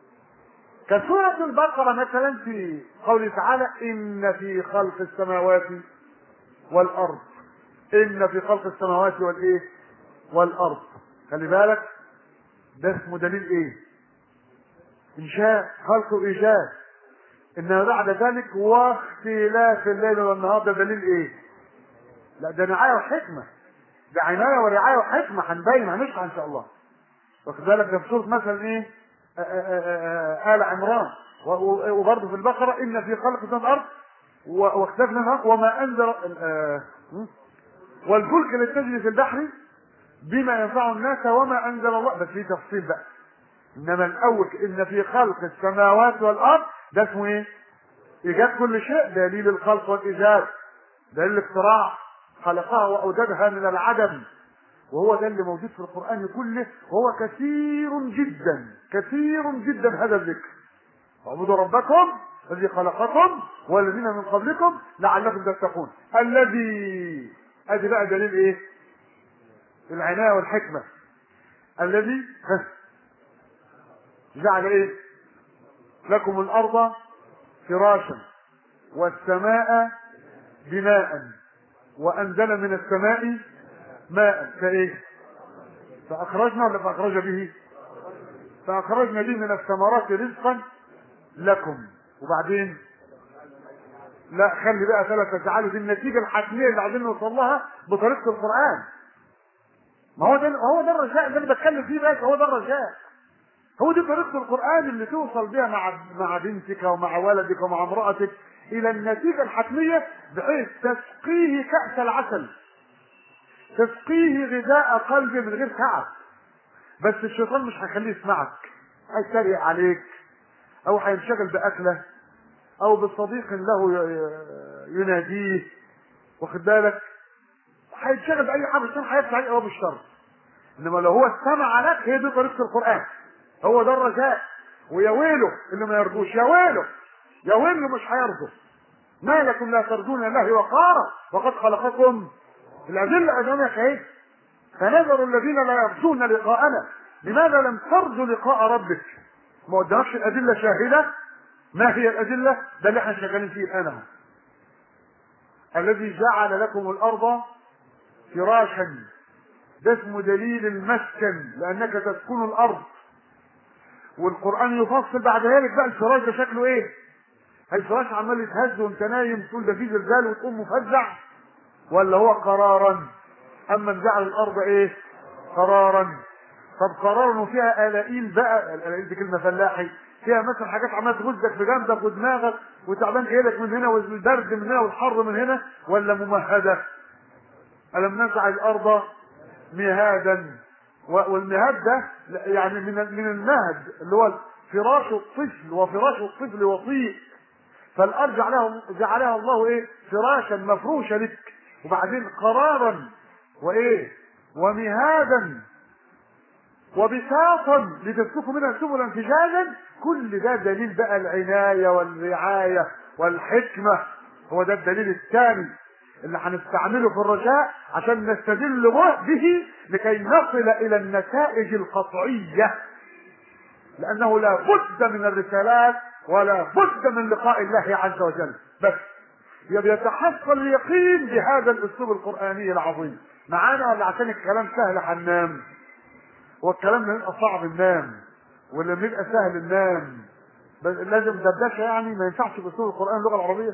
كسورة البقرة مثلا في قوله تعالى إن في خلق السماوات والأرض إن في خلق السماوات والإيه والأرض خلي بالك ده اسمه دليل ايه انشاء خلق وايجاد انما بعد ذلك واختلاف الليل والنهار ده دليل ايه لا ده رعايه وحكمه ده عنايه ورعايه وحكمه هنبين هنشرح ان شاء الله واخد بالك ده في سوره مثلا ايه آآ آآ ال عمران وبرضه في البقره ان في خلق الارض واختلاف النهار وما انزل والفلك اللي تجري في البحر بما ينفع الناس وما انزل الله بس في تفصيل بقى انما الاول ان في خلق السماوات والارض ده اسمه ايه؟ ايجاد كل شيء دليل الخلق والايجاد دليل الاختراع خلقها واوجدها من العدم وهو ده اللي موجود في القران كله وهو كثير جدا كثير جدا هذا الذكر اعبدوا ربكم الذي خلقكم والذين من قبلكم لعلكم تتقون الذي ادي بقى دليل ايه؟ العناية والحكمة الذي جعل ايه لكم الارض فراشا والسماء بناء وانزل من السماء ماء فايه فاخرجنا ولا فاخرج به فاخرجنا به من الثمرات رزقا لكم وبعدين لا خلي بقى فلا تجعلوا دي النتيجه الحتميه اللي عايزين نوصل لها بطريقه القران ما هو ده هو ده الرجاء اللي انا بتكلم فيه بس هو ده الرجاء هو دي طريقه القران اللي توصل بها مع مع بنتك ومع ولدك ومع امراتك الى النتيجه الحتميه بحيث تسقيه كاس العسل تسقيه غذاء قلب من غير تعب بس الشيطان مش هيخليه يسمعك هيتريق عليك او هينشغل باكله او بصديق له يناديه واخد بالك هيتشغل باي حاجه الشيطان هيطلع عليه ابواب الشر انما لو هو استمع لك هي دي طريقه القران هو ده الرجاء ويا ويله اللي ما يرجوش يا ويله يا ويله مش هيرجو ما لكم لا ترجون الله وقارا وقد خلقكم الادله امامك اهي فنذر الذين لا يرجون لقاءنا لماذا لم ترجو لقاء ربك ما قدامكش الادله شاهده ما هي الادله ده اللي احنا شغالين فيه الان اهو الذي جعل لكم الارض فراشا ده اسمه دليل المسكن لانك تسكن الارض والقران يفصل بعد ذلك بقى الفراش ده شكله ايه الفراش عمال يتهز وانت نايم تقول ده فيه زلزال وتقوم مفزع ولا هو قرارا اما جعل الارض ايه قرارا طب قرارا وفيها الاقيل بقى الاقيل دي كلمه فلاحي فيها مثلا حاجات عماله تغزك في جنبك ودماغك وتعبان ايدك من هنا والبرد من هنا والحر من هنا ولا ممهده الم نجعل الارض مهادا والمهاد ده يعني من من المهد اللي هو فراش الطفل وفراش الطفل وطيء فالارض جعلها جعلها الله ايه فراشا مفروشا لك وبعدين قرارا وايه ومهادا وبساطا لتسلكوا منها سبلا فجاجا كل ده دليل بقى العناية والرعاية والحكمة هو ده الدليل الثاني اللي هنستعمله في الرجاء عشان نستدل به لكي نصل الى النتائج القطعية لانه لا بد من الرسالات ولا بد من لقاء الله عز وجل بس يتحصل اليقين بهذا الاسلوب القرآني العظيم معانا ولا عشان الكلام سهل هننام والكلام لما يبقى صعب ننام ولما يبقى سهل ننام لازم دردشه يعني ما ينفعش باسلوب القران اللغه العربيه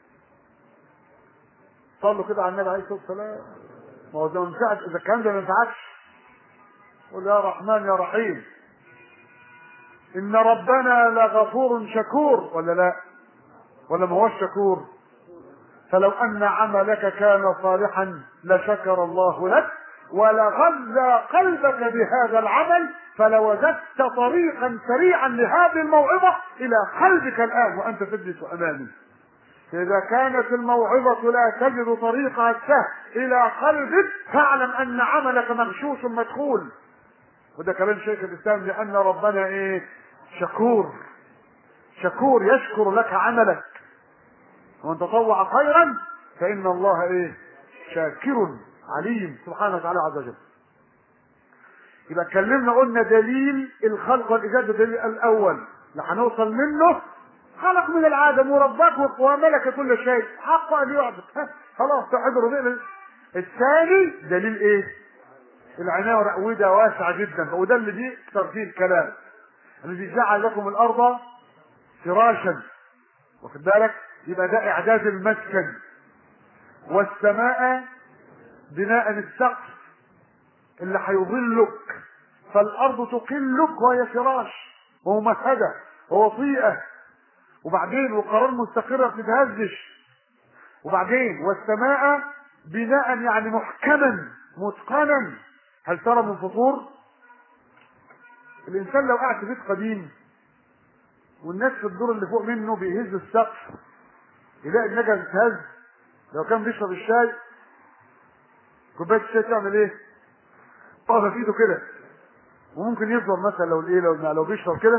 صلوا كده على النبي عليه الصلاه والسلام ما هو ده ما ينفعش اذا الكلام ده ما ينفعش قل يا رحمن يا رحيم ان ربنا لغفور شكور ولا لا ولا ما هوش شكور فلو ان عملك كان صالحا لشكر الله لك ولغذى قلبك بهذا العمل فلوجدت طريقا سريعا لهذه الموعظة إلى قلبك الآن وأنت تجلس أمامي إذا كانت الموعظة لا تجد طريقها السهل إلى قلبك فاعلم أن عملك مغشوش مدخول وده كلام شيخ الإسلام لأن ربنا إيه شكور شكور يشكر لك عملك ومن تطوع خيرا فإن الله إيه شاكر عليم سبحانه وتعالى عز وجل يبقى اتكلمنا قلنا دليل الخلق والايجاد الدليل الاول اللي هنوصل منه خلق من العدم وربك وملك كل شيء حق ان يعبد خلاص توحيد الربيع الثاني دليل ايه العنايه وده واسعه جدا وده اللي دي ترتيب الكلام الذي جعل لكم الارض فراشا واخد بالك يبقى ده اعداد المسكن والسماء بناء السقف اللي هيظلك فالارض تقلك وهي فراش وممهده ووطيئه وبعدين وقرار مستقره ما بتتهزش وبعدين والسماء بناء يعني محكما متقنا هل ترى من فطور الانسان لو قاعد في بيت قديم والناس في الدور اللي فوق منه بيهز السقف يلاقي النجا بتهز لو كان بيشرب الشاي كوبايه الشاي تعمل ايه؟ طاقه في ايده كده وممكن يفضل مثلا لو الايه لو لو بيشرب كده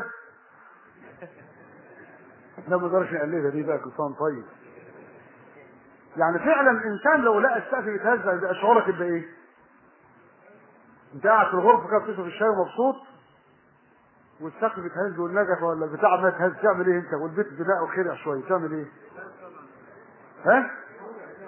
لا ما نقدرش نقلدها دي بقى كل طيب يعني فعلا الانسان لو لقى السقف بيتهز يبقى شعورك يبقى ايه؟ انت قاعد في الغرفه كده بتشرب الشاي ومبسوط والسقف بيتهز والنجف ولا البتاع ما يتهز تعمل ايه انت والبيت بناء وخدع شويه تعمل ايه؟ ها؟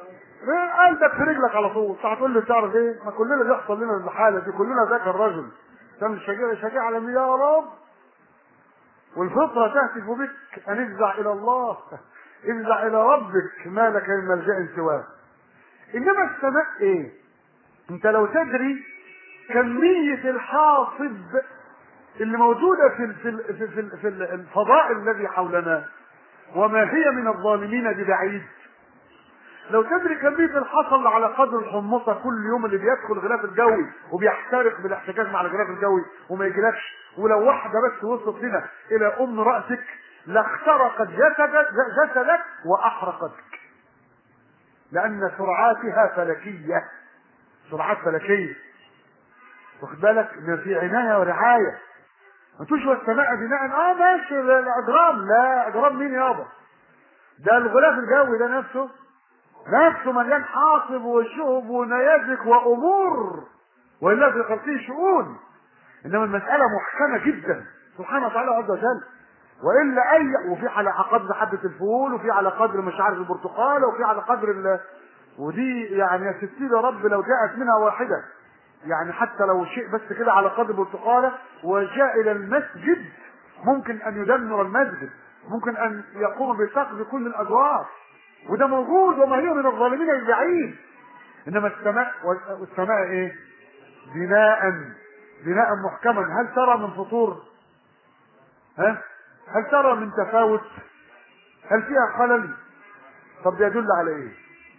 قلبك في رجلك على طول هتقول لي تعرف ايه ما كلنا بيحصل لنا الحاله دي كلنا ذاك الرجل كان شجاع شجاع على مين يا رب والفطره تهتف بك ان افزع الى الله افزع الى ربك ما لك من ملجا سواه انما السماء ايه انت لو تدري كميه الحاصب اللي موجوده في ال- في ال- في, ال- في, ال- في الفضاء الذي حولنا وما هي من الظالمين ببعيد لو تدري كمية الحصل على قدر الحمصة كل يوم اللي بيدخل الغلاف الجوي وبيحترق بالاحتكاك مع الغلاف الجوي وما يجيلكش ولو واحدة بس وصلت لنا إلى أم رأسك لاخترقت جسدك جسدك وأحرقتك لأن سرعاتها فلكية سرعات فلكية واخد بالك إن في عناية ورعاية ما تشوى السماء بناء اه ماشي الاجرام لا اجرام مين يابا ده الغلاف الجوي ده نفسه نفسه مليان حاصب وشهب ونيازك وامور والا في خلقه شؤون انما المساله محكمه جدا سبحانه وتعالى عز وجل والا اي وفي على قدر حبه الفول وفي على قدر مش عارف البرتقاله وفي على قدر ال... ودي يعني يا ستي يا رب لو جاءت منها واحده يعني حتى لو شيء بس كده على قدر برتقاله وجاء الى المسجد ممكن ان يدمر المسجد ممكن ان يقوم بسقف كل الادوار وده موجود وما هي من الظالمين البعيد انما السماء والسماء ايه بناء بناء محكما هل ترى من فطور ها هل ترى من تفاوت هل فيها خلل طب ده يدل على ايه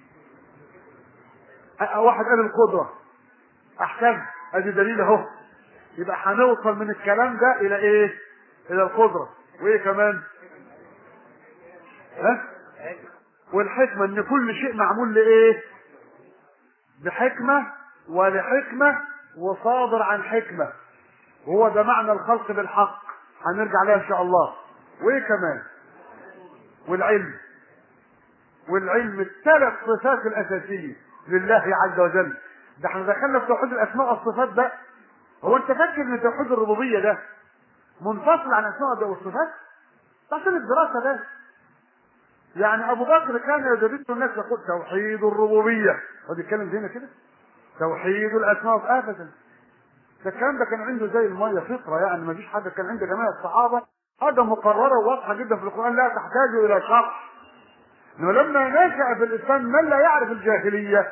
أه، واحد قال القدره احسن ادي دليل اهو يبقى هنوصل من الكلام ده الى ايه الى القدره وايه كمان ها والحكمه ان كل شيء معمول لايه بحكمه ولحكمه وصادر عن حكمه وهو ده معنى الخلق بالحق هنرجع لها ان شاء الله وايه كمان والعلم والعلم الثلاث صفات الاساسيه لله عز وجل ده احنا دخلنا في توحيد الاسماء والصفات ده هو انت فاكر ان توحيد الربوبيه ده منفصل عن اسماء والصفات؟ عشان الدراسه ده يعني ابو بكر كان يدرس الناس يقول توحيد الربوبيه هو بيتكلم هنا كده توحيد الاسماء ابدا ده الكلام ده كان عنده زي الميه فطره يعني ما فيش حد كان عند جميع الصحابه حاجه مقرره وواضحه جدا في القران لا تحتاج الى شرح انه لما نشا في الاسلام من لا يعرف الجاهليه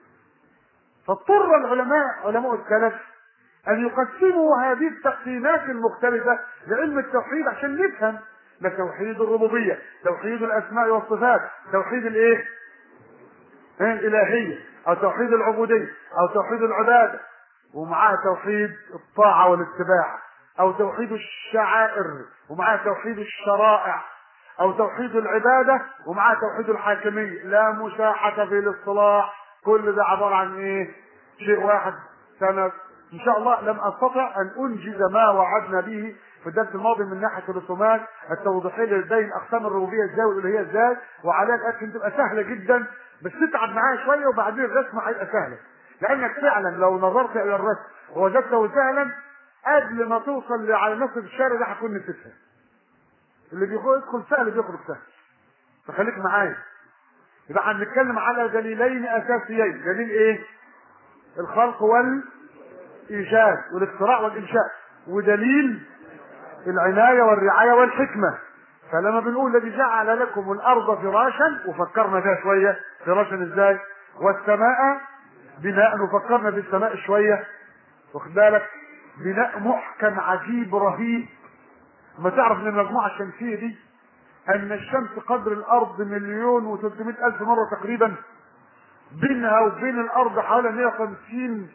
فاضطر العلماء علماء السلف ان يقسموا هذه التقسيمات المختلفه لعلم التوحيد عشان نفهم ده توحيد الربوبيه توحيد الاسماء والصفات توحيد الايه إيه؟ الالهيه او توحيد العبوديه او توحيد العباده ومعاه توحيد الطاعه والاتباع او توحيد الشعائر ومعاه توحيد الشرائع او توحيد العباده ومعاه توحيد الحاكميه لا مساحه في الاصطلاح كل ده عباره عن ايه شيء واحد سنه ان شاء الله لم استطع ان انجز ما وعدنا به في الدرس الماضي من ناحيه الرسومات التوضيحيه اللي بتبين اقسام الربوبيه ازاي والالوهيه ازاي وعليها الاكل تبقى سهله جدا بس تتعب معايا شويه وبعدين الرسم هيبقى سهله لانك فعلا لو نظرت الى الرسم ووجدته سهلا قبل ما توصل على نصف الشارع ده هتكون نسيتها اللي بيخرج يدخل سهل بيخرج سهل فخليك معايا يبقى هنتكلم على دليلين اساسيين دليل ايه الخلق والايجاد والاختراع والانشاء ودليل العنايه والرعايه والحكمه فلما بنقول الذي جعل لكم الارض فراشا وفكرنا فيها شويه فراشا ازاي والسماء بناء وفكرنا في السماء شويه واخد بالك بناء محكم عجيب رهيب ما تعرف ان المجموعه الشمسيه دي ان الشمس قدر الارض مليون و الف مره تقريبا بينها وبين الارض حوالي 150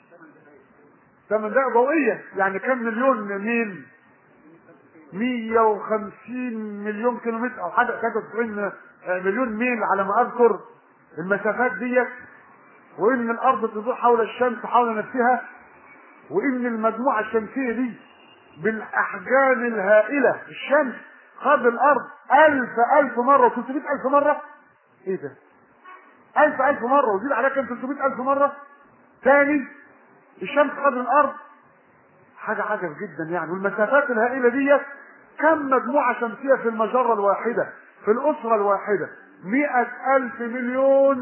ثمان دقائق ضوئيه يعني كم مليون ميل 150 مليون كيلومتر او حاجه 93 مليون ميل على ما اذكر المسافات ديت وان الارض تدور حول الشمس حول نفسها وان المجموعه الشمسيه دي بالاحجام الهائله الشمس قدر الارض الف الف مره و الف مره ايه ده الف الف مره وزيد عليها كام 300 الف مره تاني الشمس قدر الارض حاجه عجب جدا يعني والمسافات الهائله ديت كم مجموعه شمسيه في المجره الواحده في الاسره الواحده مئة ألف مليون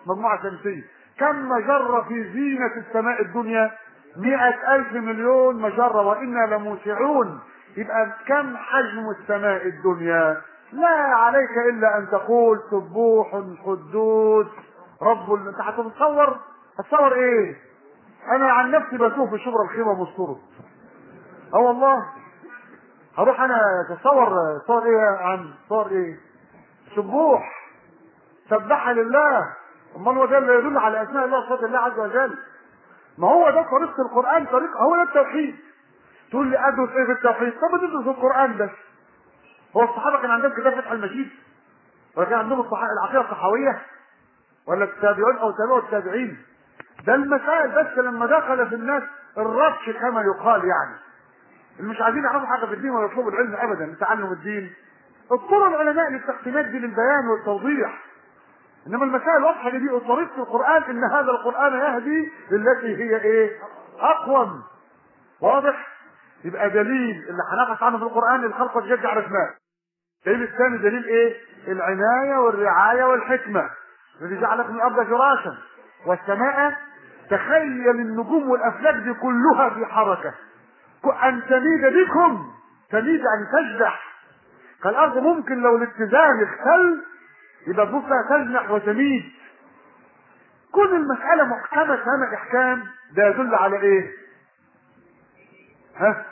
مجموعة شمسية كم مجرة في زينة السماء الدنيا مئة ألف مليون مجرة وإنا لموسعون يبقى كم حجم السماء الدنيا لا عليك إلا أن تقول سبوح قدوس رب ال- انت هتتصور هتصور ايه انا عن نفسي بشوف في شبرا الخيمه مستورد اه والله هروح انا اتصور صور ايه يا عم صور ايه سبوح سبح لله امال هو ده اللي يدل على اسماء الله وصفات الله عز وجل ما هو ده طريقه القران طريقه هو ده التوحيد تقول لي ادرس ايه في التوحيد طب تدرس القران بس هو الصحابه كان عندهم كتاب فتح المجيد ولا كان عندهم الصح- العقيده الصحويه ولا التابعون او تابعوا التابعين ده المسائل بس لما دخل في الناس الربش كما يقال يعني اللي مش عايزين يعرفوا حاجه في الدين ولا يطلبوا العلم ابدا تعلم الدين اذكروا العلماء للتقسيمات دي للبيان والتوضيح انما المسائل واضحه دي وطريقه القران ان هذا القران يهدي للتي هي ايه اقوم واضح يبقى دليل اللي هنبحث عنه في القران الخلق والجد عرفناه الدليل الثاني دليل ايه العنايه والرعايه والحكمه الذي جعلك من الارض فراشا والسماء تخيل النجوم والافلاك دي كلها في حركه ان تميد بكم تميد يعني تجدح فالارض ممكن لو الاتزان اختل يبقى تبص تجنح وتميد كل المسألة محكمة تمام إحكام ده يدل على إيه؟ ها؟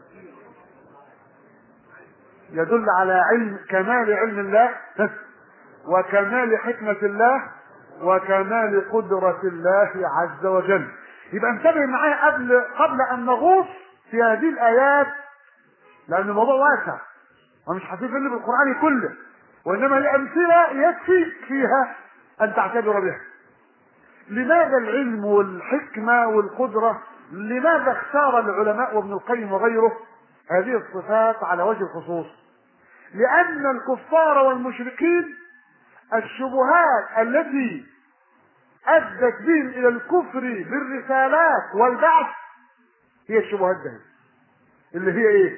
يدل على علم كمال علم الله ها؟ وكمال حكمة الله وكمال قدرة الله عز وجل يبقى انتبه معايا قبل قبل أن نغوص في هذه الآيات لأن الموضوع واسع ومش هتفهم بالقرآن كله وإنما الأمثلة يكفي فيها أن تعتبر بها لماذا العلم والحكمة والقدرة لماذا اختار العلماء وابن القيم وغيره هذه الصفات على وجه الخصوص لأن الكفار والمشركين الشبهات التي أدت بهم إلى الكفر بالرسالات والبعث هي الشبهات دي اللي هي إيه؟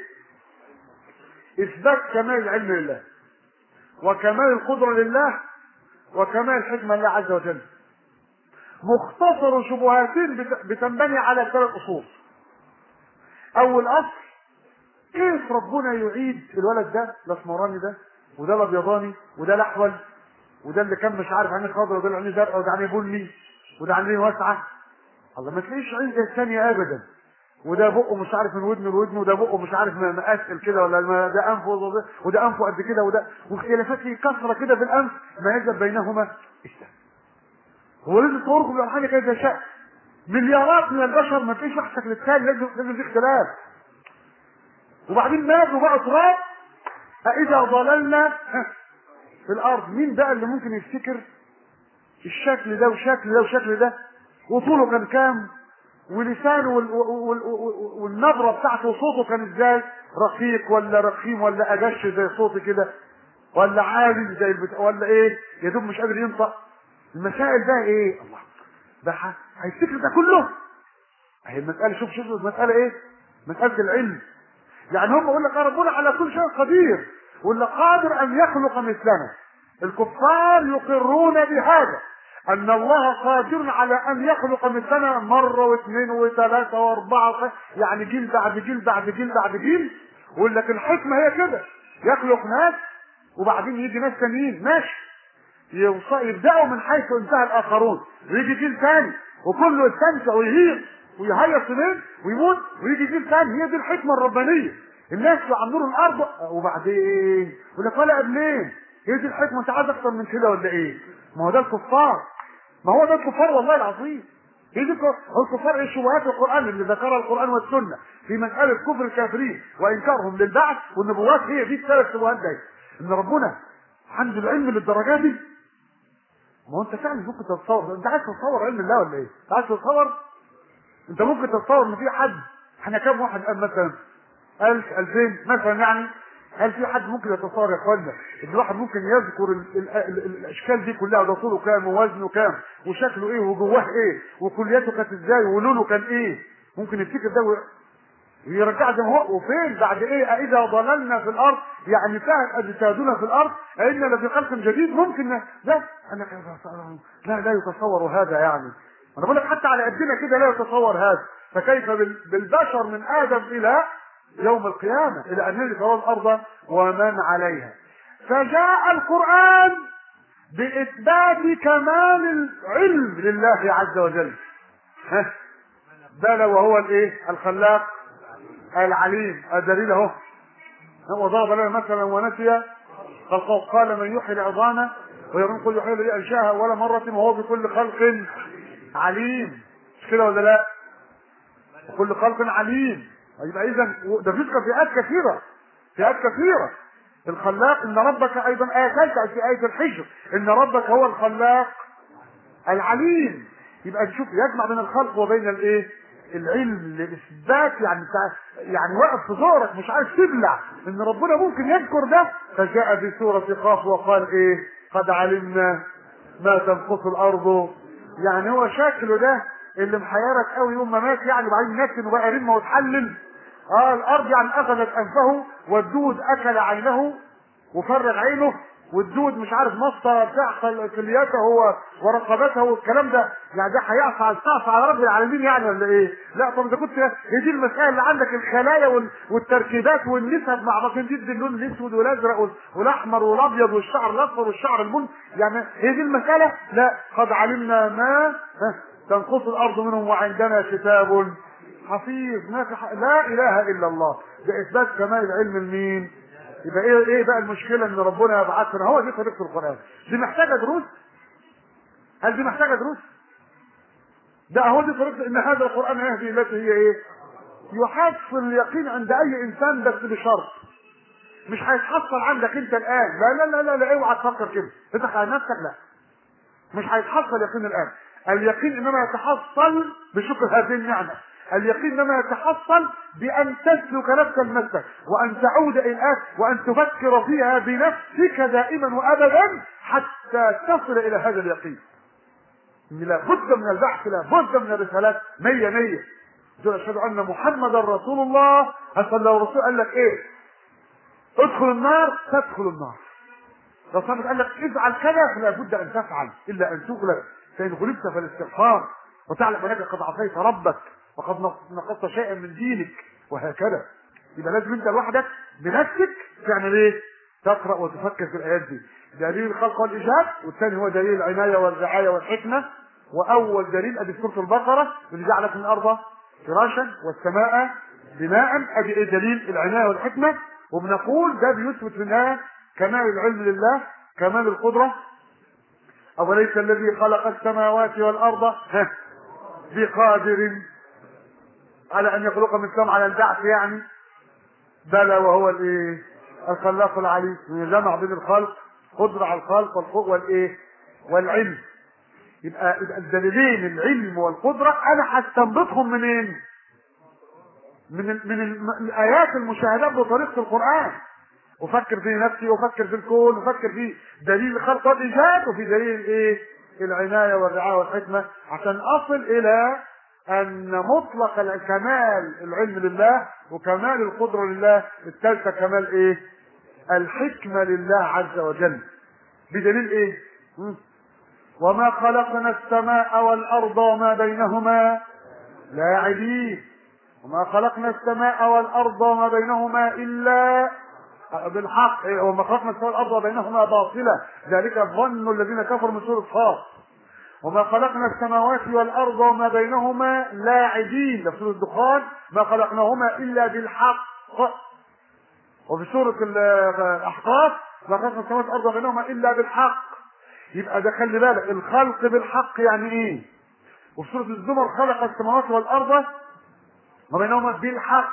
إثبات كمال العلم لله وكمال القدرة لله وكمال الحكمة لله عز وجل مختصر شبهاتين بت- بتنبني على ثلاث أصول أول أصل كيف ربنا يعيد الولد ده الأسمراني ده وده الأبيضاني وده الأحول وده اللي كان مش عارف عينيه خضرا وده اللي عينيه زرقاء وده عينيه بني وده عينيه واسعة الله ما تلاقيش عين زي الثانية أبدا وده بقه مش عارف من ودن لودن وده بقه مش عارف م- مقاسل كده ولا ما ده انفه وده, وده انفه قد كده وده واختلافات في كثره كده في الانف ما يزال بينهما الشك هو لازم تصوركم بالارحام كده زي شك مليارات من البشر ما فيش واحد شكل الثاني لازم لازم في اختلاف وبعدين ماتوا بقى تراب فاذا ضللنا في الارض مين بقى اللي ممكن يفتكر الشكل ده وشكل ده وشكل ده وطوله كان كام ولسانه وال... وال... وال... والنبره بتاعته وصوته كان ازاي رقيق ولا رخيم ولا اجش زي صوتي كده ولا عالي زي البت... ولا ايه يا دوب مش قادر ينطق المسائل ده ايه الله ده ح... هيفتكر ده كله هي المساله شوف شوف المساله ايه مساله العلم يعني هم يقول لك آه ربنا على كل شيء قدير ولا قادر ان يخلق مثلنا الكفار يقرون بهذا ان الله قادر على ان يخلق مثلنا مره واثنين وثلاثه واربعه يعني جيل بعد جيل بعد جيل بعد جيل ويقول لك الحكمه هي كده يخلق ناس وبعدين يجي ناس تانيين ماشي يوص- يبداوا من حيث انتهى الاخرون ويجي جيل ثاني وكله يستمتع ويهير ويهيص منين ويموت ويجي جيل ثاني هي دي الحكمه الربانيه الناس يعمروا الارض وبعدين يقول لك ولا قبلين هي دي الحكمه انت عايز اكتر من كده ولا ايه؟ ما هو ده الكفار ما هو ده الكفار والله العظيم هي دي الك- هو الكفار ايه شبهات القران اللي ذكرها القران والسنه في مساله كفر الكافرين وانكارهم للبعث والنبوات هي دي الثلاث شبهات دي ان ربنا عنده العلم للدرجه دي ما هو انت فعلا ممكن تتصور انت عايز تتصور علم الله ولا ايه؟ انت عايز تتصور انت ممكن تتصور ان في حد احنا كام واحد قال مثلا 1000 2000 مثلا يعني هل في حد ممكن يتصور يا اخوانا ان الواحد ممكن يذكر ال ال ال ال الاشكال دي كلها ده طوله كام ووزنه كام وشكله ايه وجواه ايه وكليته كانت ازاي ولونه كان ايه ممكن يفتكر ده وي- ويرجع زي ما هو وفين بعد ايه اذا ضللنا في الارض يعني كانت اجسادنا في الارض ائنا لفي خلق جديد ممكن ن- لا انا لا لا يتصور هذا يعني انا بقول لك حتى على قدنا كده لا يتصور هذا فكيف بال- بالبشر من ادم الى يوم القيامه الى ان نرث الارض ومن عليها فجاء القران باثبات كمال العلم لله عز وجل ها بلى وهو الايه الخلاق العليم الدليل اهو وضرب لنا مثلا ونسي خلقه قال من يحيي العظام ويقول قل يحيي الذي انشاها ولا مره وهو بكل خلق عليم مش كده ولا لا؟ بكل خلق عليم يبقى اذا ده في فئات كثيره فئات كثيره الخلاق ان ربك ايضا ايتين في ايه الحجر ان ربك هو الخلاق العليم يبقى نشوف يجمع بين الخلق وبين الايه العلم لاثبات يعني تع- يعني واقف في زورك مش عايز تبلع ان ربنا ممكن يذكر ده فجاء في سوره قاف وقال ايه قد علمنا ما تنقص الارض يعني هو شكله ده اللي محيرك قوي يوم ما مات يعني وبعدين نكن وبقى رمه وتحلل اه الارض يعني اخذت انفه والدود اكل عينه وفرغ عينه والدود مش عارف مص بتاع كلياته هو ورقبته والكلام ده يعني ده هيعصى على تعصى على رب العالمين يعني ولا ايه؟ لا طب اذا كنت هي دي المسائل اللي عندك الخلايا وال- والتركيبات والنسب مع بعض دي اللون الاسود والازرق وال- والاحمر والابيض والشعر الاصفر والشعر البني يعني هي دي المساله؟ لا قد علمنا ما ها، تنقص الارض منهم وعندنا كتاب حفيظ ما في ح- لا اله الا الله ده اثبات كمال العلم لمين؟ يبقى ايه ايه بقى المشكله ان ربنا يبعثنا هو دي طريقه القران دي محتاجه دروس هل دي محتاجه دروس ده هو دي طريقه ان هذا القران يهدي التي هي ايه يحصل اليقين عند اي انسان بس بشرط مش هيتحصل عندك انت الان لا لا لا لا, لا اوعى تفكر كده انت على نفسك لا مش هيتحصل يقين الان اليقين انما يتحصل بشكر هذه النعمه اليقين انما يتحصل بان تسلك نفس المسلك وان تعود الى الان وان تفكر فيها بنفسك دائما وابدا حتى تصل الى هذا اليقين ان لا بد من البحث لا بد من الرسالات مية مية دول اشهد ان محمدا رسول الله اصل لو الرسول قال لك ايه ادخل النار تدخل النار لو صاحبك قال لك افعل كذا فلا بد ان تفعل الا ان تغلب فان غلبت فالاستغفار وتعلم انك قد عصيت ربك وقد نقصت شيئا من دينك وهكذا يبقى لازم انت لوحدك بنفسك تعمل ايه؟ تقرا وتفكر في الايات دي دليل الخلق والايجاد والثاني هو دليل العنايه والرعايه والحكمه واول دليل ادي سوره البقره اللي جعل لكم الارض فراشا والسماء بناء ادي ايه دليل العنايه والحكمه وبنقول ده بيثبت في النهايه كمال العلم لله كمال القدره أوليس الذي خلق السماوات والأرض ها، بقادر على أن يخلق مثلهم على البعث يعني بلى وهو الايه الخلاق العليم جمع بين الخلق قدرة على الخلق والخلق والايه والعلم يبقى يبقى الدليلين العلم والقدرة أنا هستنبطهم منين؟ من ال من ال من الآيات المشاهدات بطريقة القرآن افكر في نفسي وافكر في الكون وافكر في دليل الخلق والايجاد وفي دليل ايه العنايه والرعايه والحكمه عشان اصل الى ان مطلق الكمال العلم لله وكمال القدره لله الثالثه كمال ايه الحكمه لله عز وجل بدليل ايه مم. وما خلقنا السماء والارض وما بينهما لاعبين وما خلقنا السماء والارض وما بينهما الا بالحق إيه، وما خلقنا السماء والارض وبينهما باطلا ذلك الظن الذين كفروا من سوره صاد وما خلقنا السماوات والارض وما بينهما لاعبين ده في سوره الدخان ما خلقناهما الا بالحق وفي سوره ال- الاحقاف ما خلقنا السماوات والارض وما بينهما الا بالحق يبقى ده خلي بالك الخلق بالحق يعني ايه وفي سوره الزمر خلق السماوات والارض وبينهما بالحق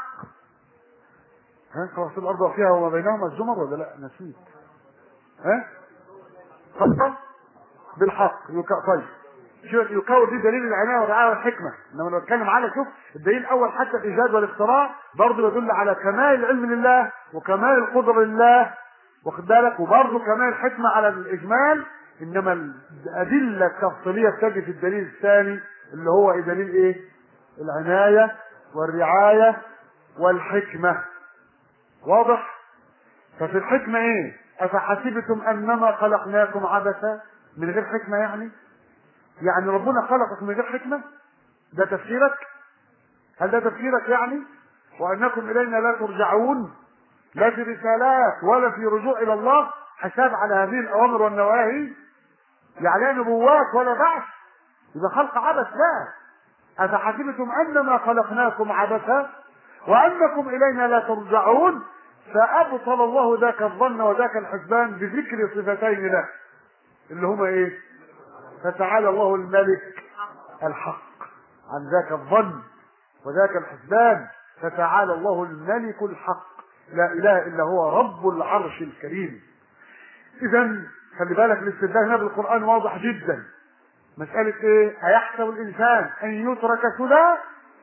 ها خلاص الارض وفيها وما بينهما الزمر ولا لا نسيت ها خلق بالحق يكا... طيب شوف يكون دي دليل العنايه والرعايه والحكمه انما لو بتكلم على شوف الدليل الاول حتى الايجاد والاختراع برضه يدل على كمال العلم لله وكمال القدره لله واخد بالك وبرضه كمال الحكمه على الاجمال انما الادله التفصيليه بتجي في الدليل الثاني اللي هو إيه دليل ايه؟ العنايه والرعايه والحكمة واضح ففي الحكمة ايه افحسبتم انما خلقناكم عبثا من غير حكمة يعني يعني ربنا خلقك من غير حكمة ده تفسيرك هل ده تفسيرك يعني وانكم الينا لا ترجعون لا في رسالات ولا في رجوع الى الله حساب على هذه الاوامر والنواهي يعني لا نبوات ولا بعث يبقى خلق عبث لا افحسبتم انما خلقناكم عبثا وانكم الينا لا ترجعون فابطل الله ذاك الظن وذاك الحسبان بذكر صفتين له اللي هما ايه فتعالى الله الملك الحق عن ذاك الظن وذاك الحسبان فتعالى الله الملك الحق لا اله الا هو رب العرش الكريم اذا خلي بالك الاستدلال هنا بالقران واضح جدا مساله ايه ايحسب الانسان ان يترك سدى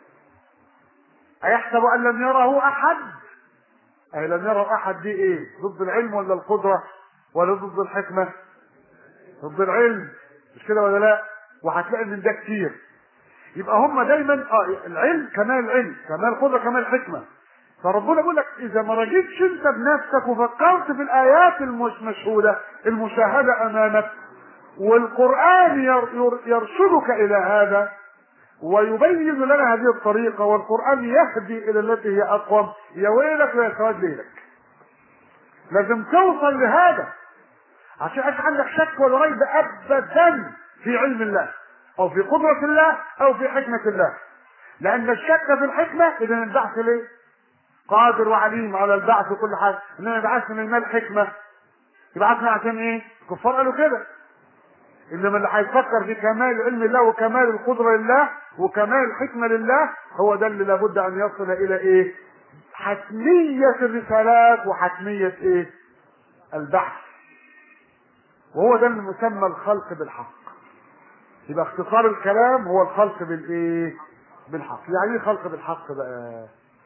ايحسب ان لم يره احد اي لم يره احد دي ايه ضد العلم ولا القدره ولا ضد الحكمه ضد العلم مش كده ولا لا وهتلاقي من ده كتير يبقى هم دايما اه العلم كمال العلم كمال القدره كمال الحكمه فربنا بيقول لك اذا ما رجيتش انت بنفسك وفكرت في الايات المشهوده المشاهده امامك والقران ير ير يرشدك الى هذا ويبين لنا هذه الطريقه والقران يهدي الى التي هي اقوم يا ويلك ويا سواد ليلك لازم توصل لهذا عشان يبقى عندك شك ولا ريب ابدا في علم الله او في قدرة الله او في حكمة الله لان الشك في الحكمة اذا البعث ليه قادر وعليم على البعث وكل حاجة انما بعث من المال حكمة يبعثنا عشان ايه الكفار قالوا كده انما اللي هيفكر في كمال علم الله وكمال القدرة لله وكمال الحكمة لله هو ده اللي لابد ان يصل الى ايه حتمية الرسالات وحتمية ايه البحث وهو ده المسمى الخلق بالحق يبقى اختصار الكلام هو الخلق بالايه بالحق يعني ايه خلق بالحق بقى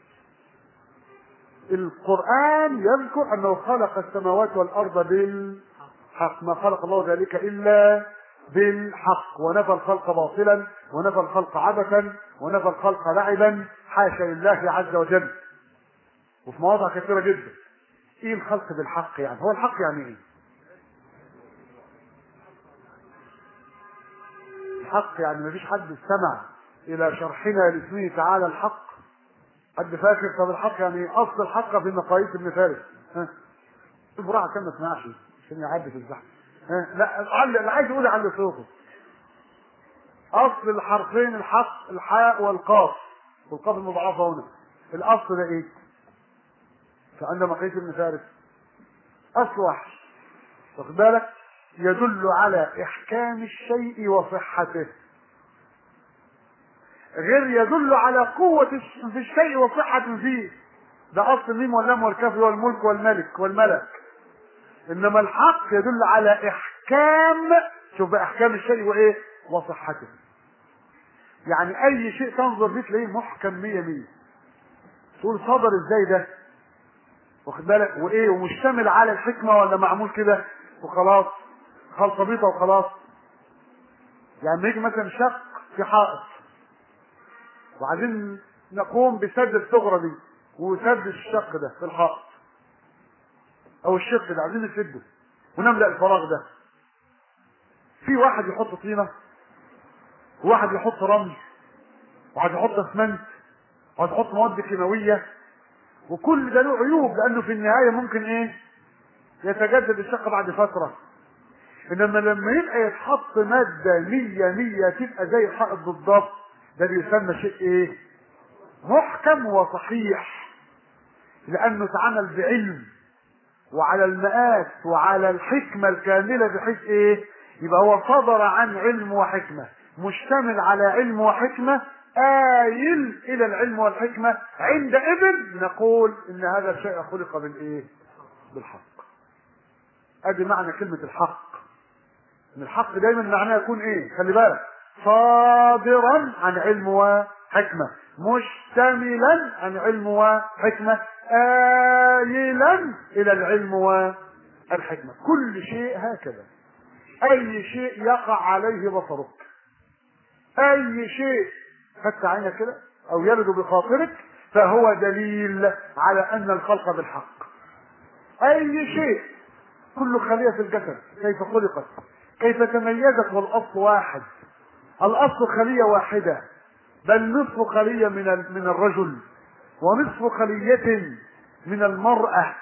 القرآن يذكر أنه خلق السماوات والأرض بالحق ما خلق الله ذلك إلا بالحق ونفى الخلق باطلا ونفى الخلق عبثا ونفى الخلق لعبا حاشا لله عز وجل وفي مواضع كثيرة جدا ايه الخلق بالحق يعني هو الحق يعني ايه الحق يعني مفيش حد استمع الى شرحنا لاسمه تعالى الحق حد فاكر طب الحق يعني اصل الحق في مقاييس ابن فارس ها البراعة كان ما سمعش عشان يعدي في الزحمه ها لا علي اللي عايز يقول علي صوته اصل الحرفين الحق الحاء والقاف والقاف المضاعفه هنا الاصل ده ايه فعند مقاييس ابن فارس اصل واحد واخد بالك يدل على احكام الشيء وصحته غير يدل على قوة في الشيء وصحة فيه ده أصل الميم واللام والكاف والملك والملك والملك إنما الحق يدل على إحكام شوف بقى إحكام الشيء وإيه وصحته يعني أي شيء تنظر فيه تلاقيه محكم مية مية تقول صدر إزاي ده واخد بالك وإيه ومشتمل على الحكمة ولا معمول كده وخلاص خلطة بيضة وخلاص يعني لما يجي مثلا شق في حائط وعايزين نقوم بسد الثغرة دي وسد الشق ده في الحائط او الشق ده عايزين نسده ونملأ الفراغ ده في واحد يحط طينة وواحد يحط رمل وواحد يحط اسمنت وواحد يحط مواد كيماوية وكل ده له عيوب لانه في النهاية ممكن ايه يتجدد الشق بعد فترة انما لما يبقى يتحط مادة مية مية تبقى زي الحائط بالضبط ده بيسمى شيء ايه محكم وصحيح لانه اتعمل بعلم وعلى المقاس وعلى الحكمة الكاملة بحيث ايه يبقى هو صدر عن علم وحكمة مشتمل على علم وحكمة آيل إلى العلم والحكمة عندئذ نقول إن هذا الشيء خلق بالإيه؟ بالحق. أدي معنى كلمة الحق. إن الحق دايما معناه يكون إيه؟ خلي بالك صادرا عن علم وحكمة مشتملا عن علم وحكمة آيلا إلى العلم والحكمة كل شيء هكذا أي شيء يقع عليه بصرك أي شيء فتح عينك كده أو يرد بخاطرك فهو دليل على ان الخلق بالحق اي شيء كل خلية في الجسد كيف خلقت كيف تميزت والاصل واحد الاصل خلية واحدة بل نصف خلية من من الرجل ونصف خلية من المرأة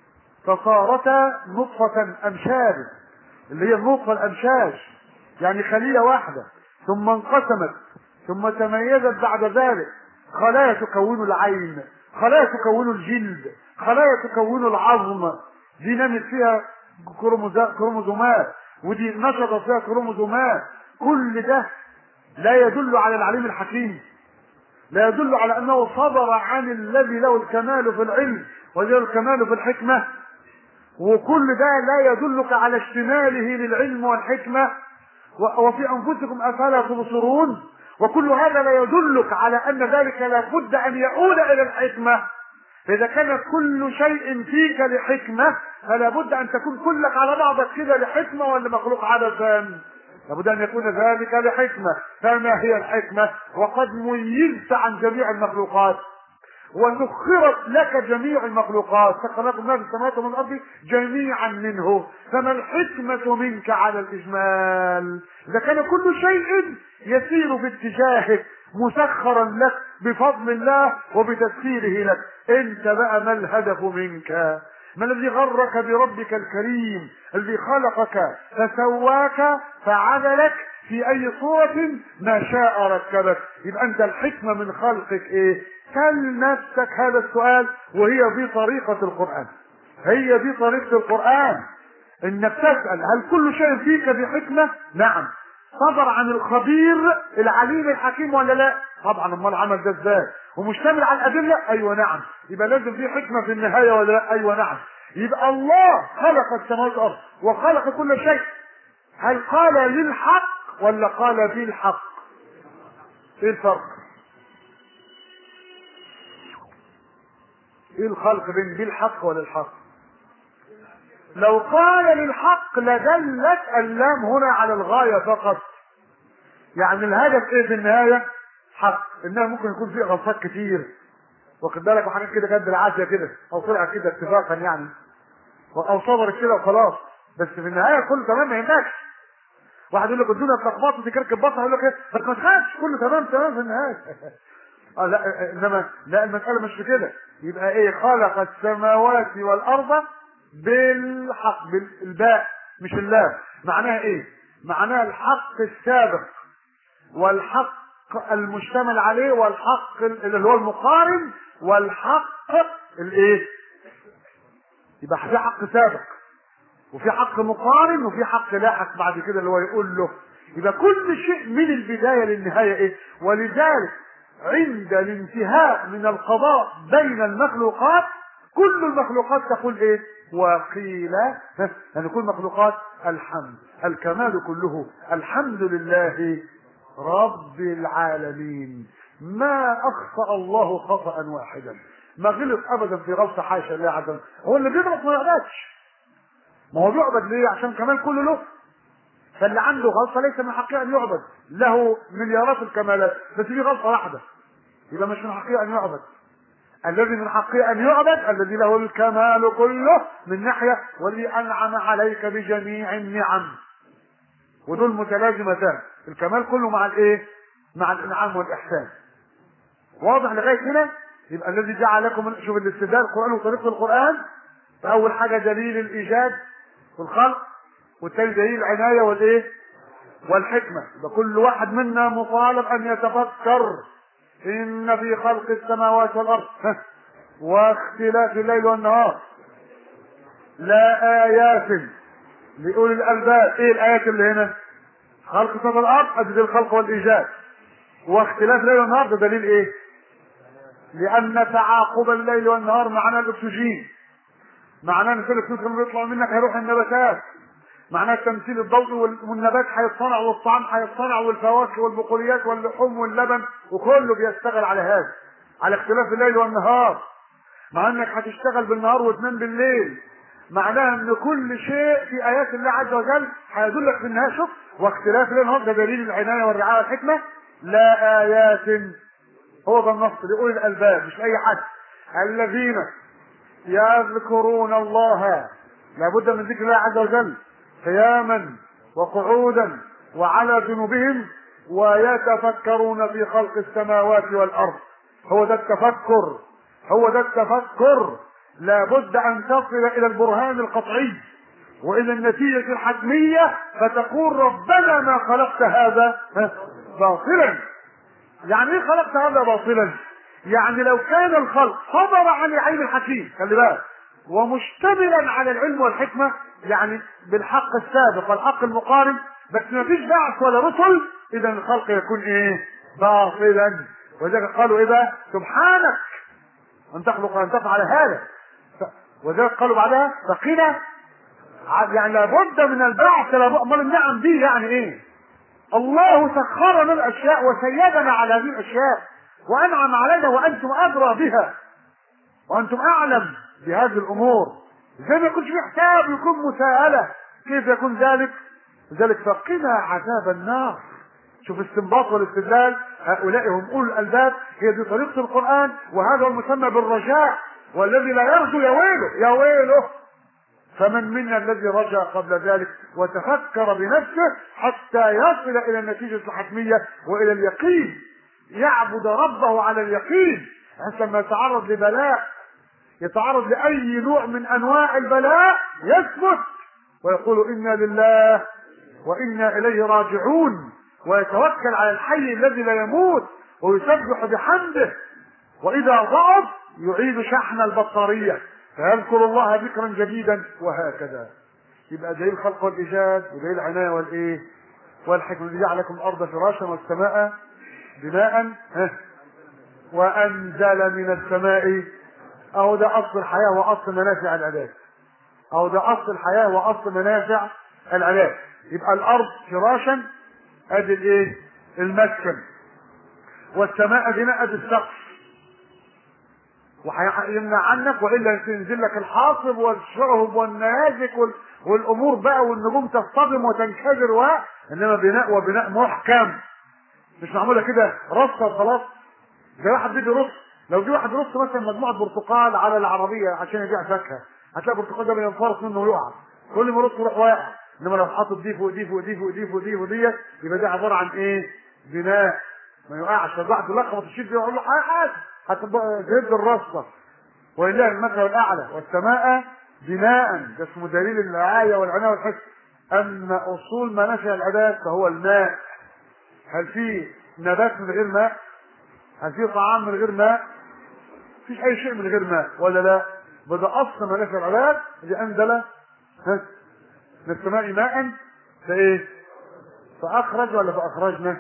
فصارتا نطفة أمشاج اللي هي النطفة الأمشاج يعني خلية واحدة ثم انقسمت ثم تميزت بعد ذلك خلايا تكون العين خلايا تكون الجلد خلايا تكون العظم دي نمت فيها كروموزومات ودي نشط فيها كروموزومات كل ده لا يدل على العليم الحكيم لا يدل على انه صدر عن الذي له الكمال في العلم وله الكمال في الحكمه وكل ده لا يدلك على اشتماله للعلم والحكمه وفي انفسكم افلا تبصرون وكل هذا لا يدلك على ان ذلك لابد ان يعود الى الحكمه فاذا كان كل شيء فيك لحكمه فلا بد ان تكون كلك على بعضك كده لحكمه ولا مخلوق عبثا لابد ان يكون ذلك لحكمه فما هي الحكمه وقد ميزت عن جميع المخلوقات وسخرت لك جميع المخلوقات سخرت ما في السماوات ومن الارض جميعا منه فما الحكمه منك على الاجمال اذا كان كل شيء يسير باتجاهك مسخرا لك بفضل الله وبتسخيره لك انت بقى ما الهدف منك ما الذي غرك بربك الكريم الذي خلقك فسواك فعدلك في اي صورة ما شاء ركبك يبقى انت الحكمة من خلقك ايه سل نفسك هذا السؤال وهي دي طريقة القرآن هي دي طريقة القرآن انك تسأل هل كل شيء فيك بحكمة نعم صدر عن الخبير العليم الحكيم ولا لا طبعا امال عمل ده ازاي ومشتمل على الادله ايوه نعم يبقى لازم في حكمه في النهايه ولا لا ايوه نعم يبقى الله خلق السماوات والارض وخلق كل شيء هل قال للحق ولا قال بالحق ايه الفرق ايه الخلق بين بالحق ولا الحق لو قال للحق لدلت اللام هنا على الغاية فقط يعني الهدف ايه في النهاية حق انها ممكن يكون فيه غلطات كتير واخد بالك وحاجات كده جت بالعافية كده او طلع كده اتفاقا يعني او صبرت كده وخلاص بس في النهاية كله تمام ما يهمكش واحد يقول لك الدنيا اتلخبطت تكركب بطه يقول لك ايه بس ما تخافش كله تمام تمام في النهاية اه لا انما لا المسألة مش في كده يبقى ايه خلق السماوات والارض بالحق بالباء مش اللام معناها ايه معناها الحق السابق والحق المشتمل عليه والحق اللي هو المقارن والحق الايه يبقى في حق سابق وفي حق مقارن وفي حق لاحق بعد كده اللي هو يقول له يبقى كل شيء من البداية للنهاية ايه ولذلك عند الانتهاء من القضاء بين المخلوقات كل المخلوقات تقول ايه وقيل يعني كل مخلوقات الحمد الكمال كله الحمد لله رب العالمين ما اخطا الله خطا واحدا ما غلط ابدا في غلط حاشا الله عز وجل هو اللي بيغلط ما يعبدش ما هو بيعبد ليه عشان كمال كله له فاللي عنده غلطه ليس من حقه ان يعبد له مليارات الكمالات بس في غلطه واحده يبقى مش من حقه ان يعبد الذي من حقه ان يعبد الذي له الكمال كله من ناحيه والذي انعم عليك بجميع النعم ودول متلازمتان الكمال كله مع الايه مع الانعام والاحسان واضح لغايه هنا يبقى الذي جعل لكم شوف الاستدلال القران وطريقه القران فاول حاجه دليل الايجاد والخلق والتالي دليل العنايه والايه والحكمه يبقى كل واحد منا مطالب ان يتفكر إن في خلق السماوات والأرض واختلاف الليل والنهار لا آيات لأولي الألباب إيه الآيات اللي هنا؟ خلق سماء الأرض أدي الخلق والإيجاد واختلاف الليل والنهار ده دليل إيه؟ لأن تعاقب الليل والنهار معناه الأكسجين معناه ان ثاني اكسيد الكربون بيطلع منك هيروح النباتات معناه التمثيل الضوئي والنبات هيتصنع والطعام هيتصنع والفواكه والبقوليات واللحوم واللبن وكله بيشتغل على هذا على اختلاف الليل والنهار مع انك هتشتغل بالنهار وتنام بالليل معناها ان كل شيء في ايات الله عز وجل هيدلك في النهايه شوف واختلاف الليل والنهار ده دليل العنايه والرعايه والحكمه لا ايات هو ده النص لأولي الألباب مش أي حد الذين يذكرون الله لابد من ذكر الله عز وجل قياما وقعودا وعلى جنوبهم ويتفكرون في خلق السماوات والارض هو ده التفكر هو ده التفكر لابد ان تصل الى البرهان القطعي والى النتيجه الحتميه فتقول ربنا ما خلقت هذا باطلا يعني ايه خلقت هذا باطلا يعني لو كان الخلق صدر عن العلم الحكيم خلي بالك ومشتملا على العلم والحكمه يعني بالحق السابق والحق المقارن بس ما فيش بعث ولا رسل اذا الخلق يكون ايه باطلا ولذلك قالوا ايه بقى سبحانك ان تخلق ان تفعل هذا وذلك قالوا بعدها فقيل يعني لابد من البعث لابد امال النعم دي يعني ايه الله سخر لنا الاشياء وسيدنا على هذه الاشياء وانعم علينا وانتم ادرى بها وانتم اعلم بهذه الامور زي ما يكونش في حساب يكون مساءله كيف يكون ذلك لذلك فقنا عذاب النار شوف الاستنباط والاستدلال هؤلاء هم اولو الالباب هي دي طريقه القران وهذا هو المسمى بالرجاء والذي لا يرجو يا ويله يا ويله فمن منا الذي رجا قبل ذلك وتفكر بنفسه حتى يصل الى النتيجه الحتميه والى اليقين يعبد ربه على اليقين عندما يتعرض لبلاء يتعرض لاي نوع من انواع البلاء يثبت ويقول انا لله وانا اليه راجعون ويتوكل على الحي الذي لا يموت ويسبح بحمده واذا ضعف يعيد شحن البطاريه فيذكر الله ذكرا جديدا وهكذا يبقى دليل الخلق والايجاد ودليل العنايه والايه والحكمه الذي جعل لكم الارض فراشا والسماء بناء وانزل من السماء اهو ده اصل الحياه واصل منافع العباد اهو ده اصل الحياه واصل منافع العباد يبقى الارض فراشا ادي الايه المسكن والسماء بناء ادي السقف وهيمنع عنك والا تنزل لك الحاصب والشرب والنيازك وال... والامور بقى والنجوم تصطدم وتنفجر و انما بناء وبناء محكم مش معموله كده رصه وخلاص زي واحد بيجي يرص لو جه واحد يرص مثلا مجموعه برتقال على العربيه عشان يبيع فاكهه هتلاقي البرتقال ده بينفرط منه ويقع كل ما يرص يروح واقع انما لو حاطط دي فوق دي فوق دي فوق دي فوق دي فوق ديت يبقى ده عباره عن ايه؟ بناء ما يقعش الواحد يلخبط الشيء ده يقول له حاجه هتبقى زد الرصه ولله المثل الاعلى والسماء بناء ده اسمه دليل الرعايه والعنايه والحفظ اما اصول منافع العباد فهو الماء هل في نبات من غير ماء؟ هل في طعام من غير ماء؟ مفيش اي شيء من غير ماء ولا لا؟ بدا اصل منافع العباد اللي انزل ها من السماء ماء فايه؟ فاخرج ولا فاخرجنا؟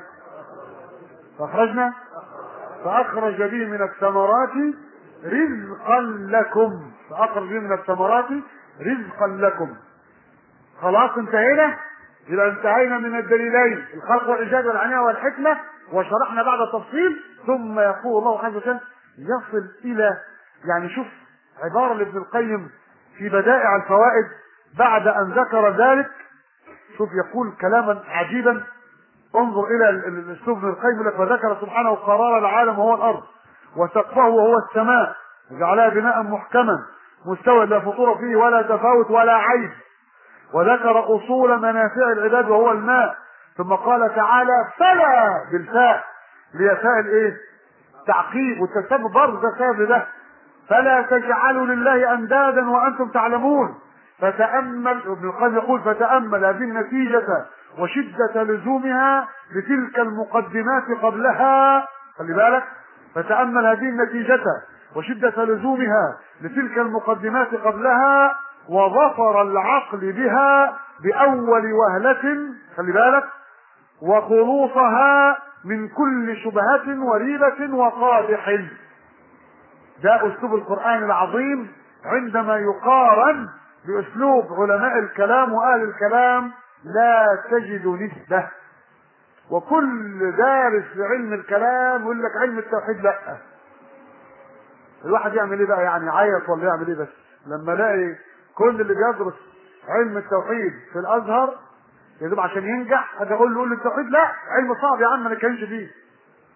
فاخرجنا فأخرج به من الثمرات رزقا لكم فأخرج به من الثمرات رزقا لكم خلاص انتهينا إذا انتهينا من الدليلين الخلق والإيجاد والعناية والحكمة وشرحنا بعد التفصيل ثم يقول الله عز وجل يصل إلى يعني شوف عبارة لابن القيم في بدائع الفوائد بعد أن ذكر ذلك شوف يقول كلاما عجيبا انظر الى الاسلوب ابن القيم لك وذكر سبحانه قرار العالم وهو الارض وسقفه وهو السماء جعلها بناء محكما مستوى لا فطور فيه ولا تفاوت ولا عيب وذكر اصول منافع العباد وهو الماء ثم قال تعالى فلا بالفاء ليفاء الايه تعقيب والتسبب برضه ده سبب ده فلا تجعلوا لله اندادا وانتم تعلمون فتامل ابن القيم يقول فتامل هذه النتيجه وشدة لزومها لتلك المقدمات قبلها خلي بالك فتأمل هذه النتيجة وشدة لزومها لتلك المقدمات قبلها وظفر العقل بها بأول وهلة خلي بالك وخلوصها من كل شبهة وريبة وقادح ده أسلوب القرآن العظيم عندما يقارن بأسلوب علماء الكلام وأهل الكلام لا تجد نسبة وكل دارس في علم الكلام يقول لك علم التوحيد لا الواحد يعمل ايه بقى يعني يعيط ولا يعمل ايه بس لما الاقي كل اللي بيدرس علم التوحيد في الازهر يجب عشان ينجح اجي اقول له قول لي التوحيد لا علم صعب يا عم ما نتكلمش فيه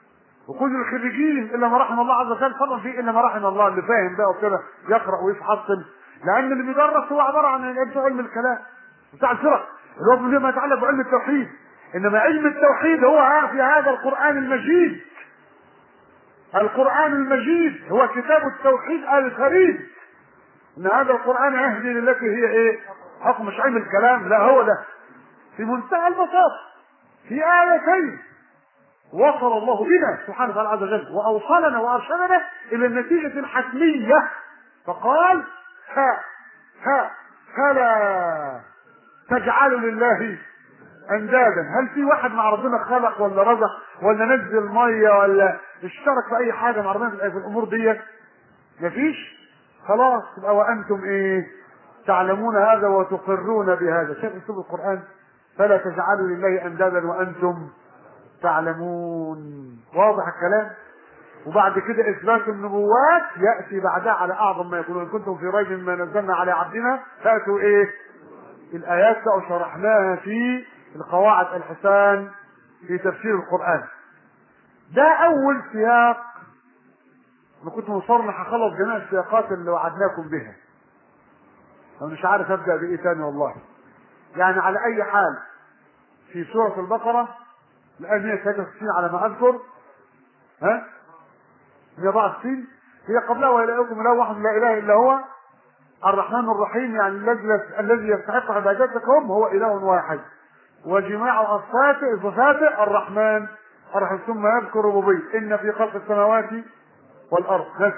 وكل الخريجين الا ما رحم الله عز وجل طبعا في الا ما رحم الله اللي فاهم بقى وكده يقرا ويتحصل لان اللي بيدرس هو عباره عن بتوع علم الكلام بتاع الفرق اللي هو بما يتعلق بعلم التوحيد انما علم التوحيد هو في هذا القران المجيد القران المجيد هو كتاب التوحيد الفريد ان هذا القران يهدي للتي هي ايه حكم مش علم الكلام لا هو ده في منتهى البساطه في ايتين وصل الله بنا سبحانه وتعالى عز وجل واوصلنا وارشدنا الى النتيجه الحتميه فقال ها ها فلا تجعلوا لله اندادا هل في واحد مع ربنا خلق ولا رزق ولا نزل ميه ولا اشترك في اي حاجه مع ربنا في الامور ديت مفيش خلاص يبقى وانتم ايه تعلمون هذا وتقرون بهذا شايف اسلوب القران فلا تجعلوا لله اندادا وانتم تعلمون واضح الكلام وبعد كده اثبات النبوات ياتي بعدها على اعظم ما يكون ان كنتم في ريب مما نزلنا على عبدنا فاتوا ايه الايات بقى شرحناها في القواعد الحسان في تفسير القران ده اول سياق انا كنت مصر ان هخلص جميع السياقات اللي وعدناكم بها انا مش عارف ابدا بايه تاني والله يعني على اي حال في سوره البقره الآن 163 على ما أذكر ها 164 هي قبلها وإلهكم إله واحد لا إله إلا هو الرحمن الرحيم يعني الذي الذي يستحق عبادتكم هو إله واحد وجماع أصفاته صفاته الرحمن الرحيم ثم يذكر ربوبية إن في خلق السماوات والأرض ها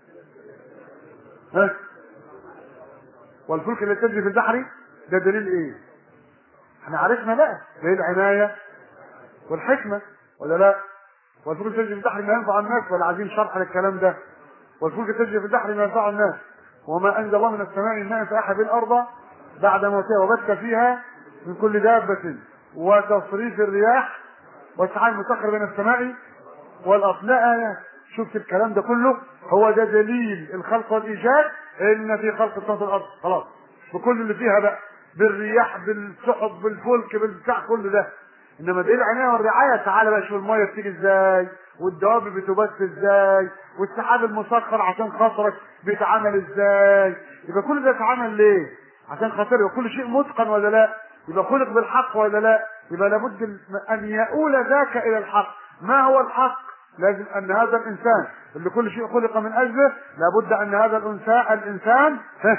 ها والفلك التي تجري في البحر ده دليل إيه؟ احنا عرفنا بقى دليل عناية والحكمة ولا لا والفلك تجري في البحر ما ينفع الناس ولا عايزين شرح للكلام ده والفلك تجري في البحر ما ينفع الناس وما أنزل الله من السماء ماء فأحى بالأرض بعد موتها وبث فيها من كل دابة وتصريف الرياح والسحاب المسخر بين السماء والأرض لا آيات شفت الكلام ده كله هو ده دليل الخلق والإيجاد إن في خلق السماوات والأرض خلاص بكل اللي فيها بقى بالرياح بالسحب بالفلك بالبتاع كل ده انما دي العنايه والرعايه تعالى بقى شوف الميه بتيجي ازاي والدواب بتبث ازاي والسحاب المسخر عشان خاطرك بيتعامل ازاي يبقى كل ده اتعمل ليه عشان خاطر يبقى كل شيء متقن ولا لا يبقى خلق بالحق ولا لا يبقى لابد ان يؤول ذاك الى الحق ما هو الحق لازم ان هذا الانسان اللي كل شيء خلق من اجله لابد ان هذا الانسان الانسان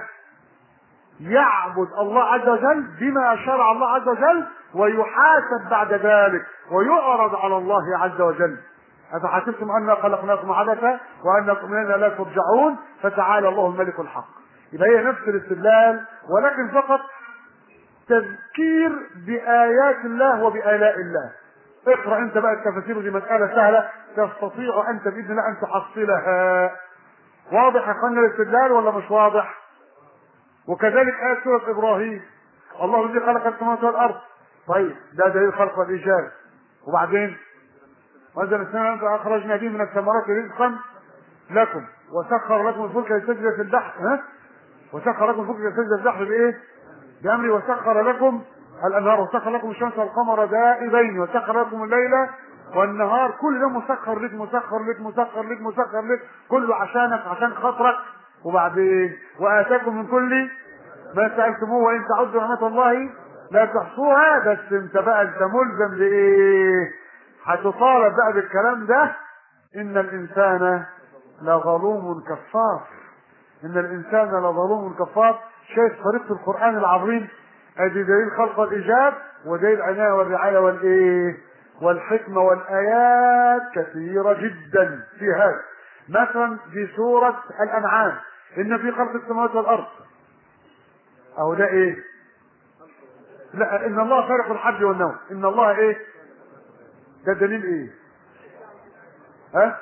يعبد الله عز وجل بما شرع الله عز وجل ويحاسب بعد ذلك ويعرض على الله عز وجل أفحسبتم أنا خلقناكم عبثا وأنكم إلينا لا ترجعون فتعالى الله الملك الحق يبقى هي نفس الاستدلال ولكن فقط تذكير بآيات الله وبآلاء الله اقرأ أنت بقى التفاسير دي مسألة سهلة تستطيع أنت بإذن الله أن تحصلها واضح يا اخوانا الاستدلال ولا مش واضح؟ وكذلك آية سورة إبراهيم الله الذي خلق السماوات والأرض طيب ده دليل خلق الإيجاد وبعدين وأنزل السماء فأخرجنا به من الثمرات رزقا لكم وسخر لكم الفلك لتجري في البحر ها وسخر لكم الفلك لتجري في البحر بإيه؟ بأمري وسخر لكم الأنهار وسخر لكم الشمس والقمر دائبين وسخر لكم الليل والنهار كل ده مسخر لك مسخر لك مسخر لك مسخر لك كله عشانك عشان خاطرك وبعدين واتاكم من كل ما سالتموه وان تعدوا نعمه الله لا تحصوها بس انت بقى انت ملزم بايه؟ هتطالب بقى بالكلام ده ان الانسان لظلوم كفار ان الانسان لظلوم كفار شايف طريقه القران العظيم ادي دليل خلق الايجاد ودليل العنايه والرعايه والايه؟ والحكمه والايات كثيره جدا في هذا مثلا في سوره الانعام ان في خلق السماوات والارض اهو ده ايه لا ان الله فارق الحب والنوم ان الله ايه ده دليل ايه ها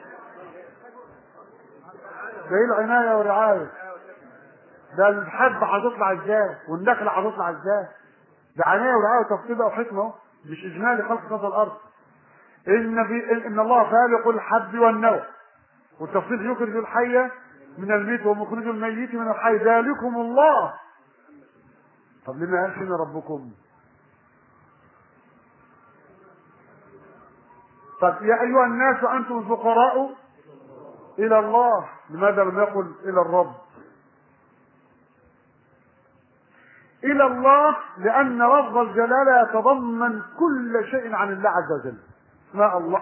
دليل عناية ورعاية ده الحب هتطلع ازاي والنخلة هتطلع ازاي ده عناية ورعاية وتفصيل وحكمة مش اجمالي خلق سماوات الارض ان في ان الله فالق الحب والنوى والتفصيل يخرج الحي من الميت ومخرج الميت من الحي ذلكم الله طب لما قالش ان ربكم طب يا ايها الناس انتم الفقراء الى الله لماذا لم يقل الى الرب الى الله لان لفظ الجلاله يتضمن كل شيء عن الله عز وجل اسماء الله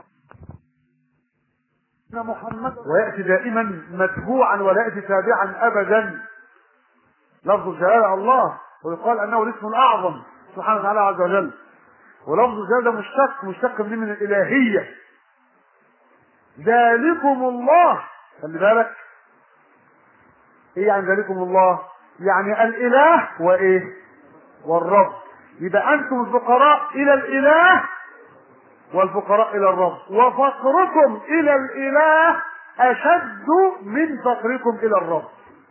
ان محمد وياتي دائما متبوعا ولا ياتي تابعا ابدا لفظ الجلاله الله ويقال انه الاسم الاعظم سبحانه وتعالى عز وجل ولفظ الجلاله مشتق مشتق منه من الالهيه ذلكم الله خلي بالك ايه يعني ذلكم الله يعني الاله وايه والرب يبقى انتم الفقراء الى الاله والفقراء الى الرب وفقركم الى الاله اشد من فقركم الى الرب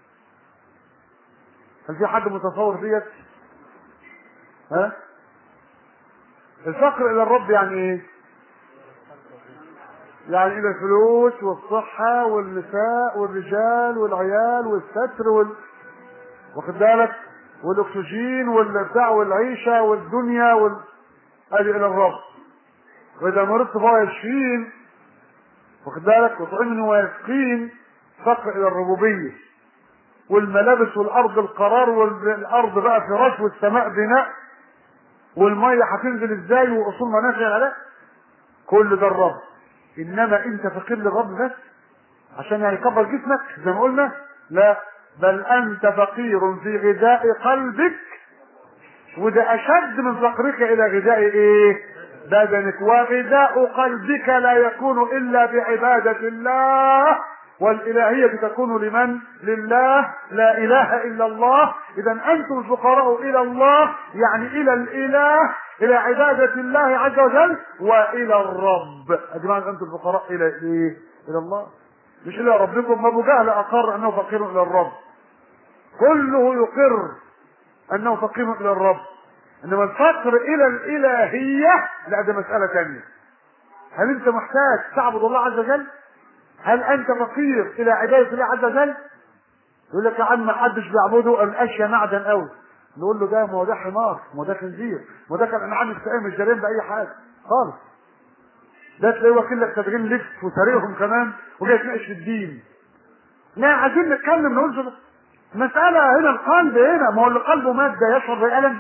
هل في حد متصور ديت ها الفقر الى الرب يعني ايه يعني الى الفلوس والصحة والنساء والرجال والعيال والستر وال واخد بالك والاكسجين والبتاع والعيشة والدنيا وال ادي الى الرب واذا مرضت فهو يشفين واخد بالك وطعمني ويسقين فقر الى الربوبية والملابس والارض القرار والارض بقى فراش والسماء بناء والمية هتنزل ازاي واصول منافع العلاج كل ده الرب انما انت فقير للرب بس عشان يعني يكبر جسمك زي ما قلنا لا بل انت فقير في غذاء قلبك وده اشد من فقرك الى غذاء ايه بدنك وغذاء قلبك لا يكون الا بعبادة الله والإلهية تكون لمن؟ لله لا إله إلا الله إذا أنتم الفقراء إلى الله يعني إلى الإله إلى عبادة الله عز وجل وإلى الرب أدي معنى أنتم الفقراء إلى إيه؟ إلى الله مش إلى ربكم ما أبو جهل أقر أنه فقير إلى الرب كله يقر أنه فقير إلى الرب إنما الفقر إلى الإلهية لا ده مسألة ثانية هل أنت محتاج تعبد الله عز وجل؟ هل انت فقير الى عباده الله عز وجل؟ يقول لك يا عم ما حدش بيعبده الاشياء معدن قوي نقول له ده ما هو ده حمار ما هو ده خنزير ما هو ده كان انعام السائل مش دارين باي حاجه خالص ده تلاقيه واكل لك تدرين لبس وسارقهم كمان وجاي يتناقش في الدين لا عايزين نتكلم نقول له مسألة هنا القلب هنا ما هو اللي قلبه مادة يشعر بالألم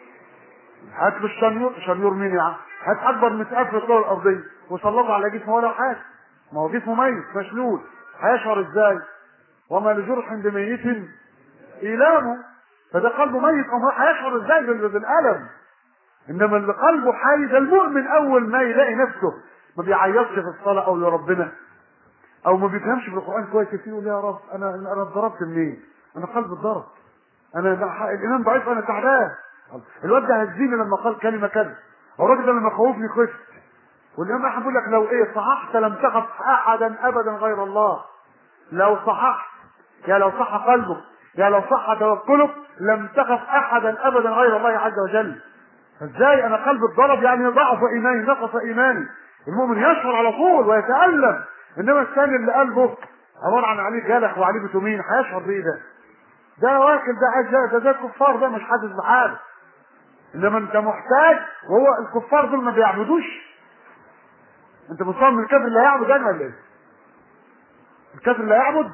هات بالشنيور شنيور مين يا عم هات أكبر مسقاف في الكرة الأرضية وسلطه على جسمه ولا حاجة ما هو جسمه ميت مشلول هيشعر ازاي وما لجرح بميت إيلامه فده قلبه ميت أو هيشعر ازاي بالألم إنما اللي قلبه حي ده المؤمن أول ما يلاقي نفسه ما بيعيطش في الصلاة أو لربنا أو ما بيفهمش في القرآن كويس كتير يقول يا رب أنا أنا اتضربت منين؟ أنا قلبي اتضرب أنا الإيمان ضعيف أنا تعبان الواد ده هزيني لما قال كلمة كذا الراجل ده لما خوفني خفت والإمام أحمد يقول لك لو إيه صححت لم تخف أحدا أبدا غير الله لو صححت يا لو صح قلبك يا لو صح توكلك لم تخف أحدا أبدا غير الله عز وجل ازاي انا قلبي اتضرب يعني ضعف ايماني نقص ايماني المؤمن يشعر على طول ويتالم انما الثاني اللي قلبه عباره عن عليه جلح وعليه بتومين هيشعر بايه ده؟ ده واكل ده عايز ده ده الكفار ده مش حاسس بحاجه انما انت محتاج وهو الكفار دول ما بيعبدوش انت مصمم الكافر اللي هيعبد انا ولا ايه؟ الكافر اللي هيعبد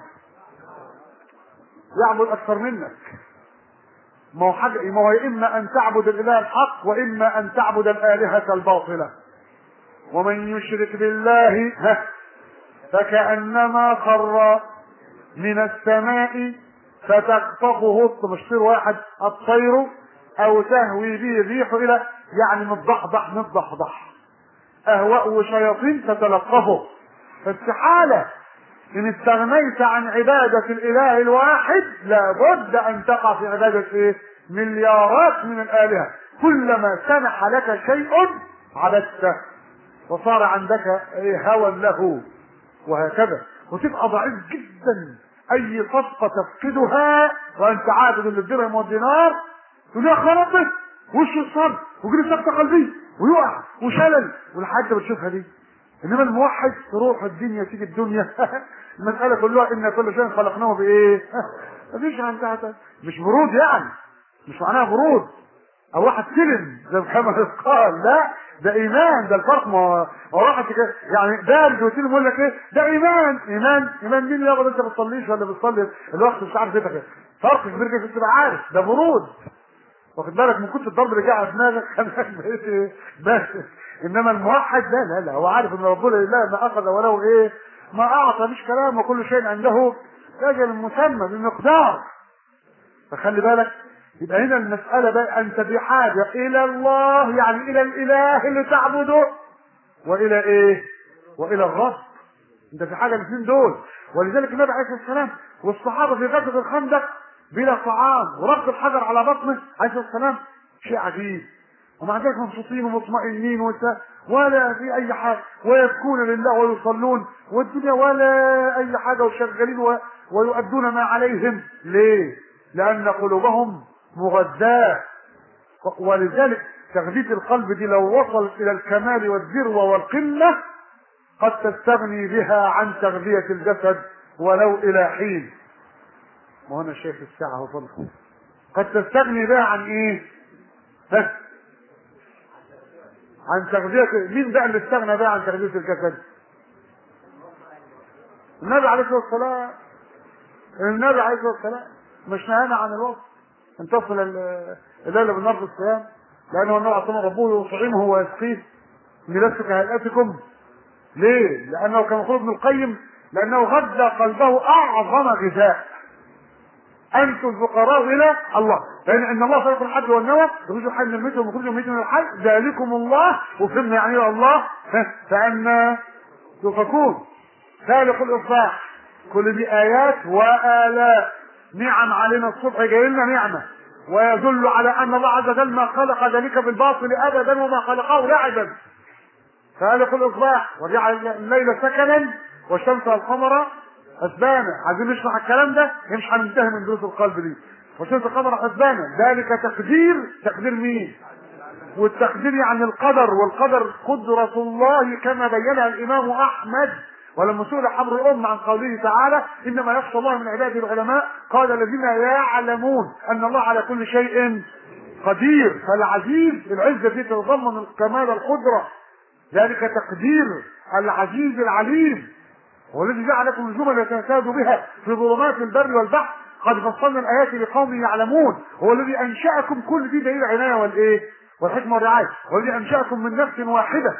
يعبد اكثر منك ما هو حاجة ما هو إما أن تعبد الإله الحق وإما أن تعبد الآلهة الباطلة ومن يشرك بالله ها فكأنما خر من السماء فتخطفه الطير واحد الطير أو تهوي به الريح إلى يعني متضحضح متضحضح أهواء شياطين تتلقفه فاستحالة إن استغنيت عن عبادة الإله الواحد لابد أن تقع في عبادة إيه؟ مليارات من الآلهة كلما سمح لك شيء عبدته وصار عندك إيه هوى له وهكذا وتبقى ضعيف جدا أي صفقة تفقدها وأنت عابد للدرهم والدينار تقول يا خرابي وش الصرف وجري سكتة قلبي ويقع وشلل والحاجة بتشوفها دي انما الموحد تروح الدنيا تيجي الدنيا المسألة كلها ان كل شيء خلقناه بايه مفيش عندها مش برود يعني مش معناها برود او واحد سلم زي محمد قال لا ده ايمان ده الفرق ما هو واحد كده يعني بارد وتيجي يقول لك ايه ده ايمان ايمان ايمان مين ياخد انت ما بتصليش ولا بتصلي الوقت مش عارف ايه فرق كبير جدا تبقى عارف ده برود واخد بالك من كنت الضرب اللي جه على دماغك خلاك بقيت ايه بس انما الموحد لا لا لا هو عارف ان ربنا لله ما اخذ وله ايه ما اعطى مش كلام وكل شيء عنده اجل مسمى بمقدار فخلي بالك يبقى هنا المسألة بقى أنت بحاجة إلى الله يعني إلى الإله اللي تعبده وإلى إيه؟ وإلى الرب أنت في حاجة الاثنين دول ولذلك النبي عليه الصلاة والسلام والصحابة في غزوة الخندق بلا طعام وربط الحجر على بطنه عليه الصلاة والسلام شيء عجيب ومع ذلك مبسوطين ومطمئنين وت... ولا في أي حاجة ويبكون لله ويصلون والدنيا ولا أي حاجة وشغالين و... ويؤدون ما عليهم ليه؟ لأن قلوبهم مغذاة ولذلك تغذية القلب دي لو وصلت إلى الكمال والذروة والقمة قد تستغني بها عن تغذية الجسد ولو إلى حين وهنا شايف الساعة وصلت قد تستغني بها عن إيه؟ بس عن تغذية مين بقى اللي استغنى بقى عن تغذية الجسد؟ النبي عليه الصلاة والسلام النبي عليه الصلاة والسلام مش نهانا عن الوقت ان تصل الليل بالنار في الصيام لانه النبي عليه الصلاه ربه يطعمه ويسقيه لنفسك هيئتكم ليه؟ لانه كما يقول ابن القيم لانه غذى قلبه اعظم غذاء انتم الفقراء الى الله لان ان الله خلق الحج والنوى يخرج الحي من الميت ويخرج الميت من الحي ذلكم الله وفهمنا يعني ايه الله فانا تؤفكون خالق الاصلاح كل دي ايات والاء نعم علينا الصبح جاي لنا نعمه ويدل على ان الله عز وجل ما خلق ذلك بالباطل ابدا وما خلقه لعبا خالق الاصباح وجعل الليل سكنا والشمس والقمر حسبانا عايزين نشرح الكلام ده مش هننتهي من دروس القلب دي والشمس والقمر حسبانا ذلك تقدير تقدير مين والتقدير يعني القدر والقدر قدرة الله كما بينها الإمام أحمد ولما سئل حبر الأم عن قوله تعالى إنما يخشى الله من عباده العلماء قال الذين يعلمون أن الله على كل شيء قدير فالعزيز العزة دي تتضمن الكمال القدرة ذلك تقدير العزيز العليم والذي جعل لكم الجمل يتهتادوا بها في ظلمات البر والبحر قد فصلنا الآيات لقوم يعلمون هو الذي أنشأكم كل دي دليل العناية والإيه والحكمة والرعاية والذي أنشأكم من نفس واحدة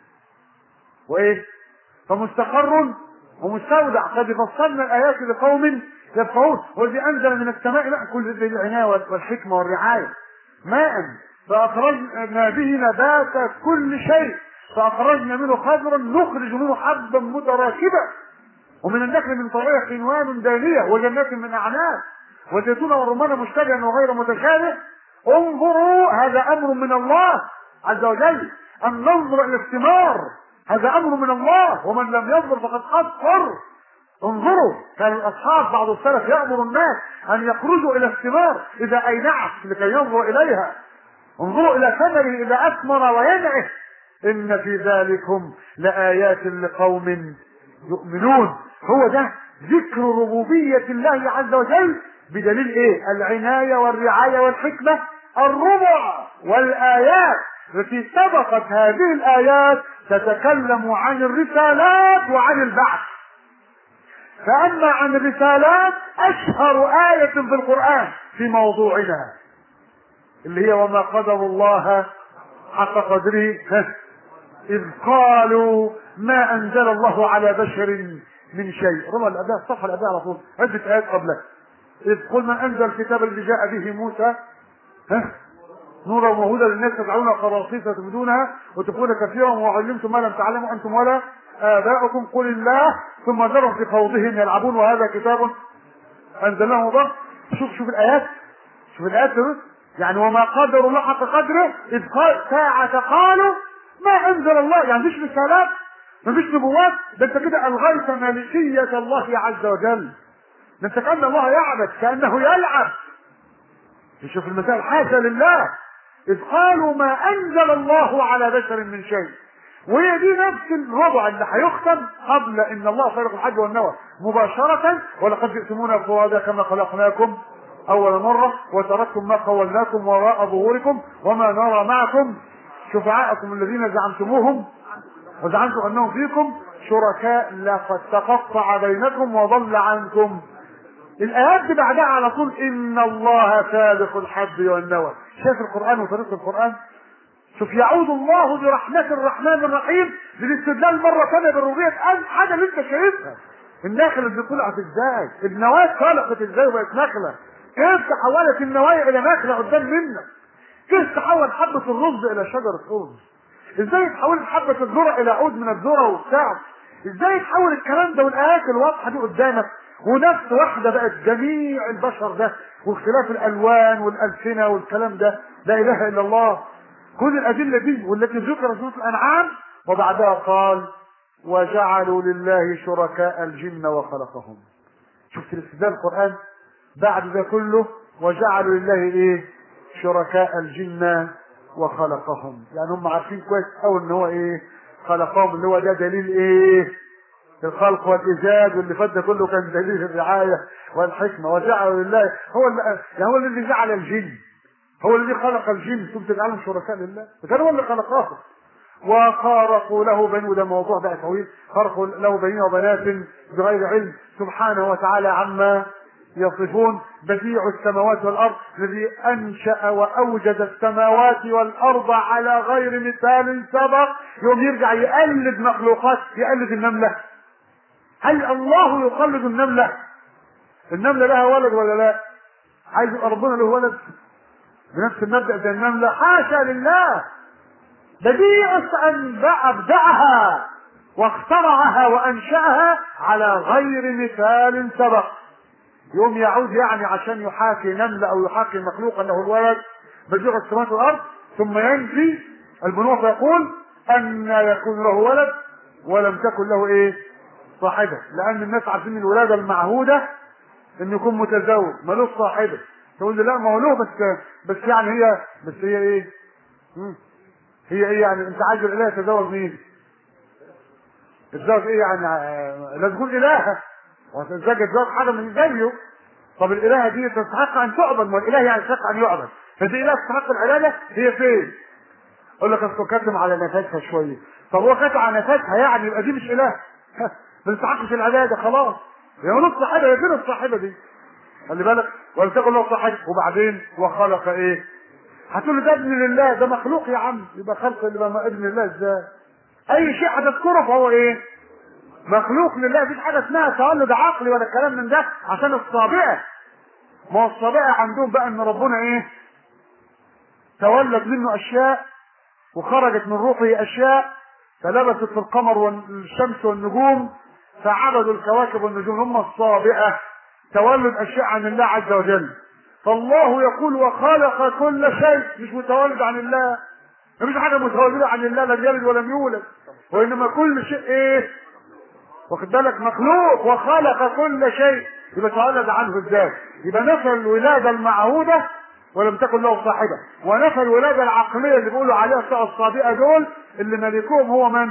وإيه فمستقر ومستودع قد فصلنا الايات لقوم يفقهون والذي انزل من السماء ماء كل ذي العنايه والحكمه والرعايه ماء فاخرجنا به نبات كل شيء فاخرجنا منه خضرا نخرج منه حبا متراكبا ومن النخل من طريق قنوان دانيه وجنات من اعناب وزيتون والرمان مشتبها وغير متشابه انظروا هذا امر من الله عز وجل ان ننظر الى الثمار هذا امر من الله ومن لم ينظر فقد كفر انظروا كان الاصحاب بعض السلف يامر الناس ان يخرجوا الى الثمار اذا اينعت لكي ينظر اليها انظروا الى ثمره اذا اثمر وينعه ان في ذلكم لايات لقوم يؤمنون هو ده ذكر ربوبيه الله عز وجل بدليل ايه العنايه والرعايه والحكمه الربع والايات التي سبقت هذه الايات تتكلم عن الرسالات وعن البعث فأما عن الرسالات أشهر آية في القرآن في موضوعنا اللي هي وما قدر الله حق قدره إذ قالوا ما أنزل الله على بشر من شيء رمى الأداء الصفحة الأداء على طول عدة آيات قبلها إذ قلنا أنزل الكتاب الذي جاء به موسى ها نورا وهدى للناس تدعون قراصيس تبدونها وتكون كثيرا وعلمتم ما لم تعلموا انتم ولا اباؤكم قل الله ثم ذرهم في خوضهم يلعبون وهذا كتاب انزلناه مبارك شوف شوف الايات شوف الايات دي يعني وما قدروا الله حق قدره اذ قال ساعة قالوا ما انزل الله يعني مفيش رسالات مفيش نبوات ده انت كده الغيت ملكية الله عز وجل ده انت كأن الله يعبد كأنه يلعب شوف المثال حاشا لله إذ قالوا ما أنزل الله على بشر من شيء وهي دي نفس الربع اللي هيختم قبل ان الله خلق الحج والنوى مباشرة ولقد جئتمونا فرادا كما خلقناكم اول مرة وتركتم ما خولناكم وراء ظهوركم وما نرى معكم شفعاءكم الذين زعمتموهم وزعمتم انهم فيكم شركاء لقد تقطع بينكم وضل عنكم الايات دي بعدها على طول ان الله فالق الحب والنوى شايف القران وطريقه القران شوف يعود الله برحمة الرحمن الرحيم للاستدلال مرة ثانية بالربوبية حاجة اللي انت شايفها النخلة دي طلعت ازاي؟ النواة خلقت ازاي وبقت نخلة؟ كيف تحولت النوايا إلى نخلة قدام منك؟ كيف تحول حبة الرز إلى شجرة رز؟ ازاي تحولت حبة الذرة إلى عود من الذرة وبتاع؟ ازاي تحول الكلام ده والآيات الواضحة دي قدامك ونفس واحدة بقت جميع البشر ده واختلاف الألوان والألسنة والكلام ده لا إله إلا الله كل الأدلة دي والتي ذكرت سورة الأنعام وبعدها قال وجعلوا لله شركاء الجن وخلقهم شفت الاستدلال القرآن بعد ده كله وجعلوا لله ايه شركاء الجن وخلقهم يعني هم عارفين كويس قوي ان هو ايه خلقهم اللي هو ده دليل ايه الخلق والايجاد واللي فات ده كله كان دليل الرعايه والحكمه وجعلوا لله هو اللي يعني هو الذي جعل الجن هو الذي خلق الجن ثم تجعلهم شركاء لله فكان هو اللي خلقهم وخارقوا له بني وده موضوع بقى طويل خرقوا له بنين وبنات بغير علم سبحانه وتعالى عما يصفون بديع السماوات والارض الذي انشا واوجد السماوات والارض على غير مثال سبق يوم يرجع يقلد مخلوقات يقلد النمله هل الله يقلد النمله النمله لها ولد ولا لا عايز يبقى ربنا له ولد بنفس المبدا زي النمله حاشا لله بديع أنبع أبدعها واخترعها وأنشأها على غير مثال سبق يوم يعود يعني عشان يحاكي نملة أو يحاكي مخلوق أنه الولد بديع السماوات والأرض ثم ينفي البنوة فيقول أن يكون له ولد ولم تكن له إيه صاحبة لأن الناس عارفين الولادة المعهودة إنه يكون متزوج ملوش صاحبة تقول لي لا ما هو له بس بس يعني هي بس هي إيه؟ مم. هي ايه يعني انت عايز الاله يتزوج مين؟ الزوج ايه يعني آه، لا تكون الهه وهتتزوج تزوج حاجه من زيه طب الالهه دي تستحق ان تعبد ما الاله يعني يستحق ان يعبد فدي اله تستحق العباده هي فين؟ اقول لك اصل كاتم على نفسها شويه طب هو كاتم على نفسها يعني يبقى دي مش اله ما تستحقش العباده خلاص هي نص صاحبه هي فين الصاحبه دي؟ خلي بالك ولتكن له صاحب وبعدين وخلق ايه؟ هتقول له ده ابن لله ده مخلوق يا عم يبقى خلق يبقى ابن الله ازاي؟ اي شيء هتذكره فهو ايه؟ مخلوق لله مفيش حاجه اسمها تولد عقلي ولا الكلام من ده عشان الصابئه ما هو الصابئه عندهم بقى ان ربنا ايه؟ تولد منه اشياء وخرجت من روحه اشياء فلبست في القمر والشمس والنجوم فعبدوا الكواكب والنجوم هم الصابئه تولد اشياء عن الله عز وجل فالله يقول وخلق كل شيء مش متولد عن الله مفيش حاجه متولده عن الله لم يلد ولم يولد وانما كل شيء ايه واخد بالك مخلوق وخلق كل شيء يبقى تولد عنه الذات يبقى نفى الولاده المعهوده ولم تكن له صاحبه ونفى الولاده العقليه اللي بيقولوا عليها بتوع الصابئه دول اللي ملكهم هو من؟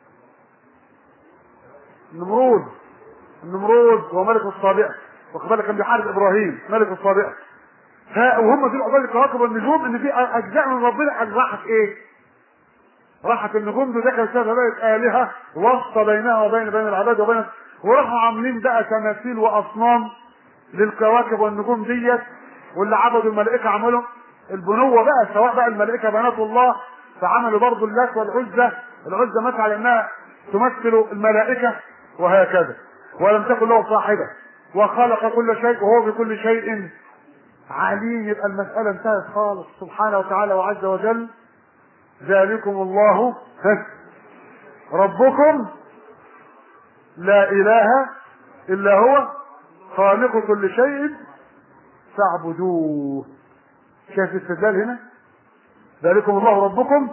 النمرود النمرود هو ملك الصابئه واخد بالك كان بيحارب ابراهيم ملك الصابئه ها وهم في عقبال الكواكب والنجوم ان في اجزاء من ربنا راحت ايه؟ راحت النجوم دي دخلت فيها بقت الهه واسطه بينها وبين بين العباد وبين وراحوا عاملين بقى تماثيل واصنام للكواكب والنجوم ديت واللي عبدوا الملائكه عملوا البنوه بقى سواء بقى الملائكه بنات الله فعملوا برضه اللات والعزى العزى مات على انها تمثل الملائكه وهكذا ولم تكن له صاحبه وخلق كل شيء وهو بكل شيء عليم يبقى المسألة انتهت خالص سبحانه وتعالى وعز وجل ذلكم الله ربكم لا إله إلا هو خالق كل شيء فاعبدوه شايف الاستدلال هنا ذلكم الله ربكم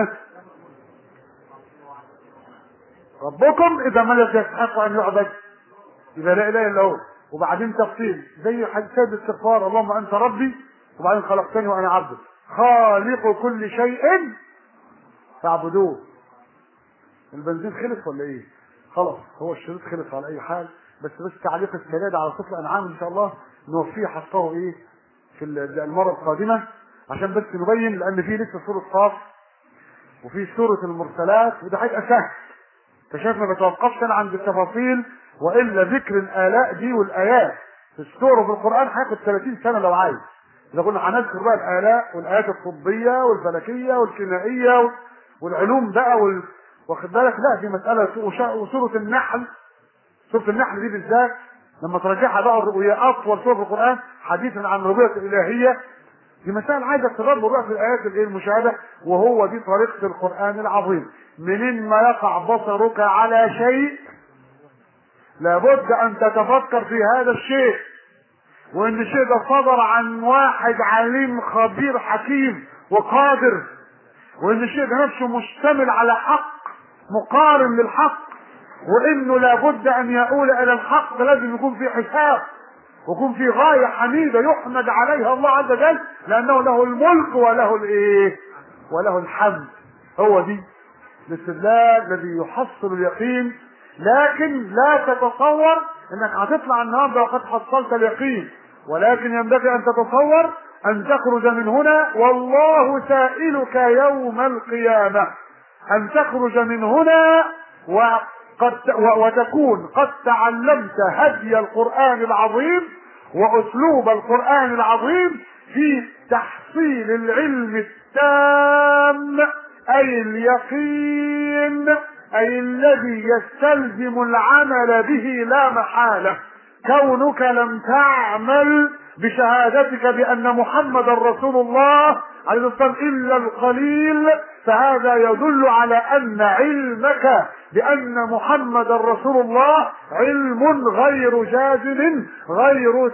ربكم إذا ملك يستحق أن يعبد إذا لا إله إلا هو وبعدين تفصيل زي حديث الاستغفار اللهم انت ربي وبعدين خلقتني وانا عبدك خالق كل شيء فاعبدوه البنزين خلص ولا ايه خلاص هو الشريط خلص على اي حال بس بس تعليق السداد على طفل انعام ان شاء الله نوفيه حقه ايه في المره القادمه عشان بس نبين لان في لسه سوره قاف وفي سورة المرسلات وده هيبقى سهل انت شايف ما بتوقفش انا عند التفاصيل والا ذكر الالاء دي والايات في السور وفي القران هياخد 30 سنه لو عايز اذا كنا هنذكر بقى الالاء والايات الطبيه والفلكيه والكيميائيه والعلوم بقى وال... واخد بالك لا دي مساله وشا- وسوره النحل سوره النحل دي بالذات لما ترجعها بقى وهي اطول سوره في القران حديثا عن الربوبيه الالهيه دي مسائل عايزه تدبر بقى في الايات الايه المشابهه وهو دي طريقه القران العظيم منين ما يقع بصرك على شيء لابد ان تتفكر في هذا الشيء وان الشيء ده صدر عن واحد عليم خبير حكيم وقادر وان الشيء ده نفسه مشتمل على حق مقارن للحق وانه لابد ان يؤول الى الحق لازم يكون في حساب ويكون في غاية حميدة يحمد عليها الله عز وجل لأنه له الملك وله الإيه؟ وله الحمد هو دي الاستدلال الذي يحصل اليقين لكن لا تتصور انك هتطلع النهارده وقد حصلت اليقين ولكن ينبغي ان تتصور ان تخرج من هنا والله سائلك يوم القيامة ان تخرج من هنا وقد و- وتكون قد تعلمت هدي القرآن العظيم واسلوب القرآن العظيم في تحصيل العلم التام اي اليقين اي الذي يستلزم العمل به لا محالة كونك لم تعمل بشهادتك بان محمد رسول الله عليه الصلاة والسلام الا القليل فهذا يدل على ان علمك بان محمد رسول الله علم غير جازم غير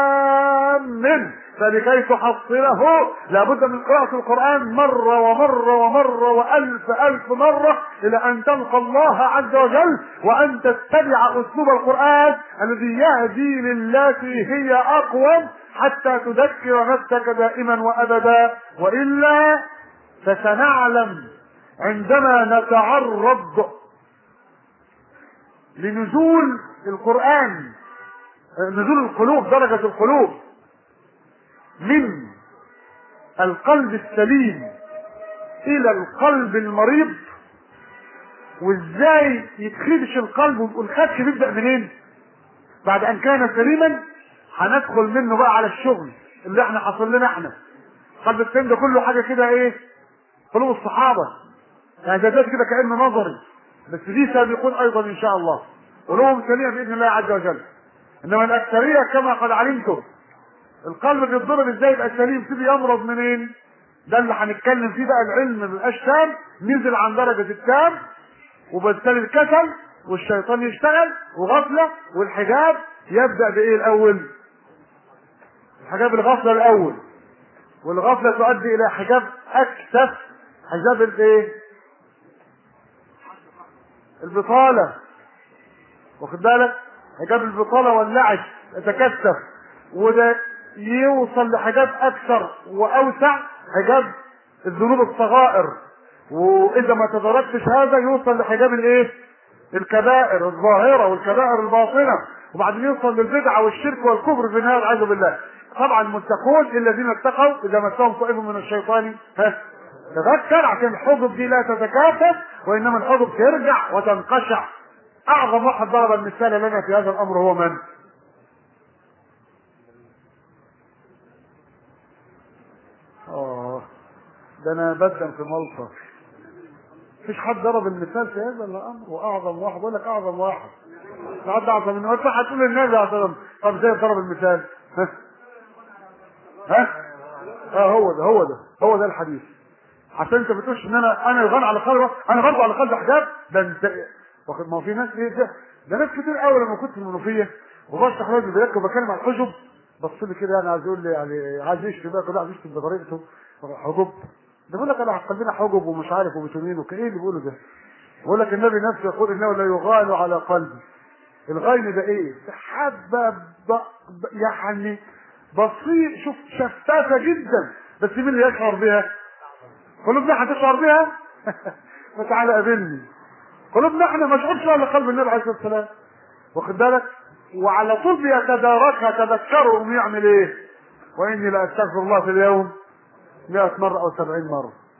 تام فلكي تحصله لابد من قراءة القرآن مرة ومرة ومرة وألف ألف مرة إلى أن تلقى الله عز وجل وأن تتبع أسلوب القرآن الذي يهدي للتي هي أقوم حتى تذكر نفسك دائما وأبدا وإلا فسنعلم عندما نتعرض لنزول القرآن نزول القلوب درجة القلوب من القلب السليم الى القلب المريض وازاي يتخدش القلب والخدش بيبدا منين بعد ان كان سليما هندخل منه بقى على الشغل اللي احنا حصل لنا احنا قلب السليم ده كله حاجه كده ايه قلوب الصحابه يعني ده ده كده كانه نظري بس دي سابقون ايضا ان شاء الله قلوبهم سليمه باذن الله عز وجل انما الاكثريه كما قد علمتم القلب بيتضرب ازاي يبقى سليم تيجي يمرض منين ده اللي هنتكلم فيه بقى العلم ما بيبقاش تام نزل عن درجه التام وبالتالي الكسل والشيطان يشتغل وغفله والحجاب يبدا بايه الاول حجاب الغفله الاول والغفله تؤدي الى حجاب اكثف حجاب الايه البطاله واخد بالك حجاب البطاله واللعب يتكثف وده يوصل لحاجات اكثر واوسع حجاب الذنوب الصغائر واذا ما تدركتش هذا يوصل لحجاب الايه الكبائر الظاهره والكبائر الباطنه وبعدين يوصل للبدعه والشرك والكفر في النهايه والعياذ بالله طبعا المتقون الذين اتقوا اذا مسهم طائف من الشيطان ها تذكر عشان الحجب دي لا تتكاثف وانما الحجب ترجع وتنقشع اعظم واحد ضرب المثال لنا في هذا الامر هو من؟ اه ده انا بدم في ملطة مفيش حد ضرب المثال في هذا الامر واعظم واحد بقول لك اعظم واحد حد اعظم من واحد هتقول النبي اعظم طب ازاي ضرب المثال ها ها اه هو ده هو ده هو ده الحديث عشان انت بتقولش ان انا انا يغان على قلبي انا برضه على قلبي حجاب ده انت واخد ما هو في ناس ايه ده ده ناس كتير قوي لما كنت في المنوفيه وبفتح راجل بيركب وبكلم على الحجب بص لي كده يعني عايز يقول لي يعني عايز يشتم بقى كده عايز يشتم بطريقته حجب ده بيقول لك انا قلبنا حجب ومش عارف وبتمين وكايه اللي بيقوله ده بيقول لك النبي نفسه يقول انه لا يغان على قلبي الغين ده ايه حبه ب... ب... يعني بسيط شوف شفافه جدا بس مين اللي يشعر بها قلوبنا هتشعر بها فتعالى قابلني قلوبنا احنا ما شعرش على قلب النبي عليه الصلاه والسلام واخد بالك وعلى طول بيتداركها تذكروا قوم يعمل ايه واني لا استغفر الله في اليوم 100 مرة او 70 مرة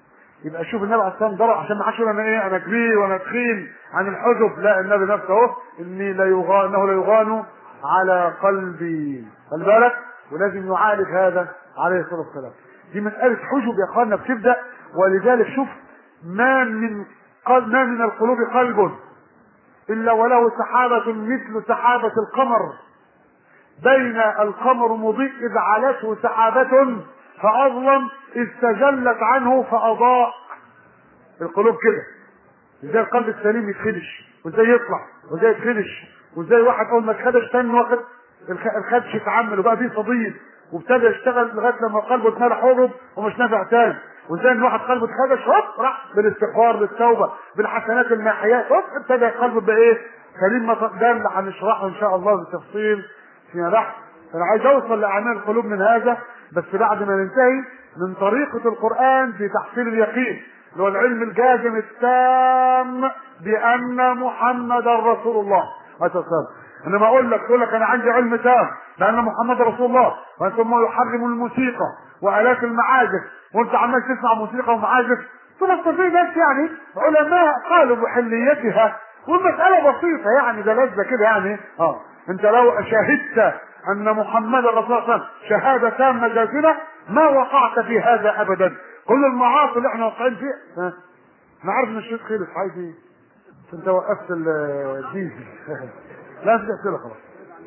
يبقى شوف النبي عليه الصلاه والسلام ضرب عشان ما حدش يقول انا ايه انا كبير وانا تخين عن الحجب لا النبي نفسه اهو اني لا يغان انه لا يغان على قلبي خلي بالك ولازم يعالج هذا عليه الصلاه والسلام دي مساله حجب يا اخوانا بتبدا ولذلك شوف ما من قلب ما من القلوب قلب الا وله سحابه مثل سحابه القمر بين القمر مضيء اذ علته سحابه فاظلم استجلت عنه فاضاء القلوب كده ازاي القلب السليم يتخدش وازاي يطلع وازاي يتخدش وازاي واحد اول ما اتخدش تاني واخد الخ- الخدش اتعمل وبقى فيه صديد وابتدى يشتغل لغايه لما قلبه اتملى حرب ومش نافع تاني وازاي ان واحد قلبه اتخدش هوب راح بالاستغفار بالتوبه بالحسنات الماحيات هوب ابتدى قلبه بقى ايه سليم ما ده اللي هنشرحه ان شاء الله بالتفصيل فيما بعد انا عايز اوصل لاعمال القلوب من هذا بس بعد ما ننتهي من طريقه القران في تحصيل اليقين اللي هو العلم الجازم التام بان محمدا رسول الله عليه الصلاه والسلام انما اقول لك تقول لك انا عندي علم تام بان محمد رسول الله ثم يحرم الموسيقى والات المعازف وانت عمال تسمع موسيقى ومعازف ثم في ناس يعني علماء قالوا بحليتها والمساله بسيطه يعني ده لذه كده يعني اه انت لو شهدت ان محمد رسول الله صلى الله عليه وسلم شهاده تامه جازمه ما وقعت في هذا ابدا كل المعاصي اللي احنا واقعين فيها ها انا عارف ان الشيخ خلص عايز ايه انت وقفت الديزل لا تفتح كده خلاص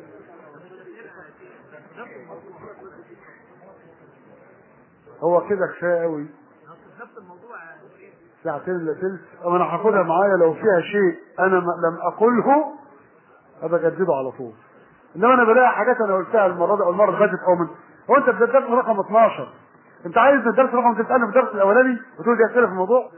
هو كده كفايه قوي ساعتين الا تلت اما انا هاخدها معايا لو فيها شيء انا م- لم اقله ابقى اجدده على طول انما انا بلاقي حاجات انا قلتها المره دي او المره اللي فاتت او من هو انت في الدرس رقم 12 انت عايز الدرس رقم تسالني في الدرس الاولاني وتقول دي اسئله في الموضوع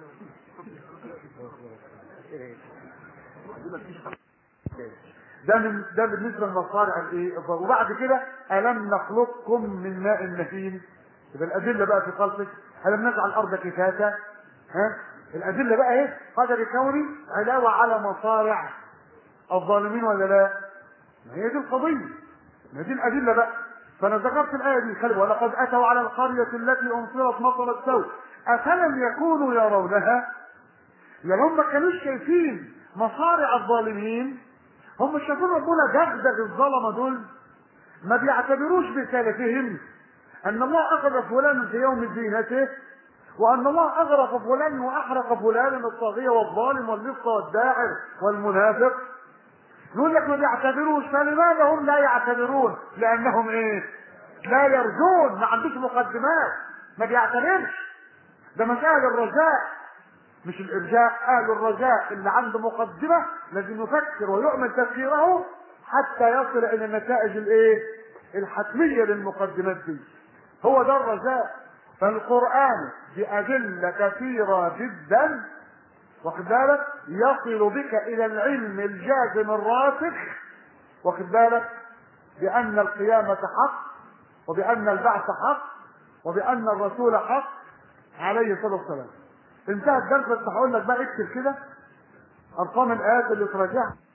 ده من ده بالنسبه لمصارع الايه وبعد كده الم نخلقكم من ماء مهين يبقى الادله بقى في خلقك الم نجعل الارض كفاتا ها الادله بقى ايه قدر كوني علاوه على مصارع الظالمين ولا لا ما هي دي القضيه ما دي الادله بقى فانا ذكرت الايه دي خلي ولقد اتوا على القريه التي امطرت مطر السوء افلم يكونوا يرونها يعني هم ما كانوش شايفين مصارع الظالمين هم شايفين ربنا دغدغ الظلمه دول ما بيعتبروش بسلفهم ان الله اخذ فلانا في يوم زينته وان الله اغرق فلان واحرق فلانا الطاغيه والظالم واللص والداعر والمنافق يقول لك ما بيعتبروش فلماذا هم لا يعتبرون لانهم ايه لا يرجون ما عندوش مقدمات ما بيعتبرش ده مسائل الرجاء مش الارجاء اهل الرجاء اللي عنده مقدمه لازم يفكر ويعمل تفكيره حتى يصل الى النتائج الايه الحتميه للمقدمات دي هو ده الرجاء فالقران بادله كثيره جدا واخد بالك يصل بك الى العلم الجازم الراسخ واخد بالك بان القيامه حق وبان البعث حق وبان الرسول حق عليه الصلاه والسلام انتهى الدرس بس هقول لك بقى اكتب كده ارقام الايات اللي تراجعها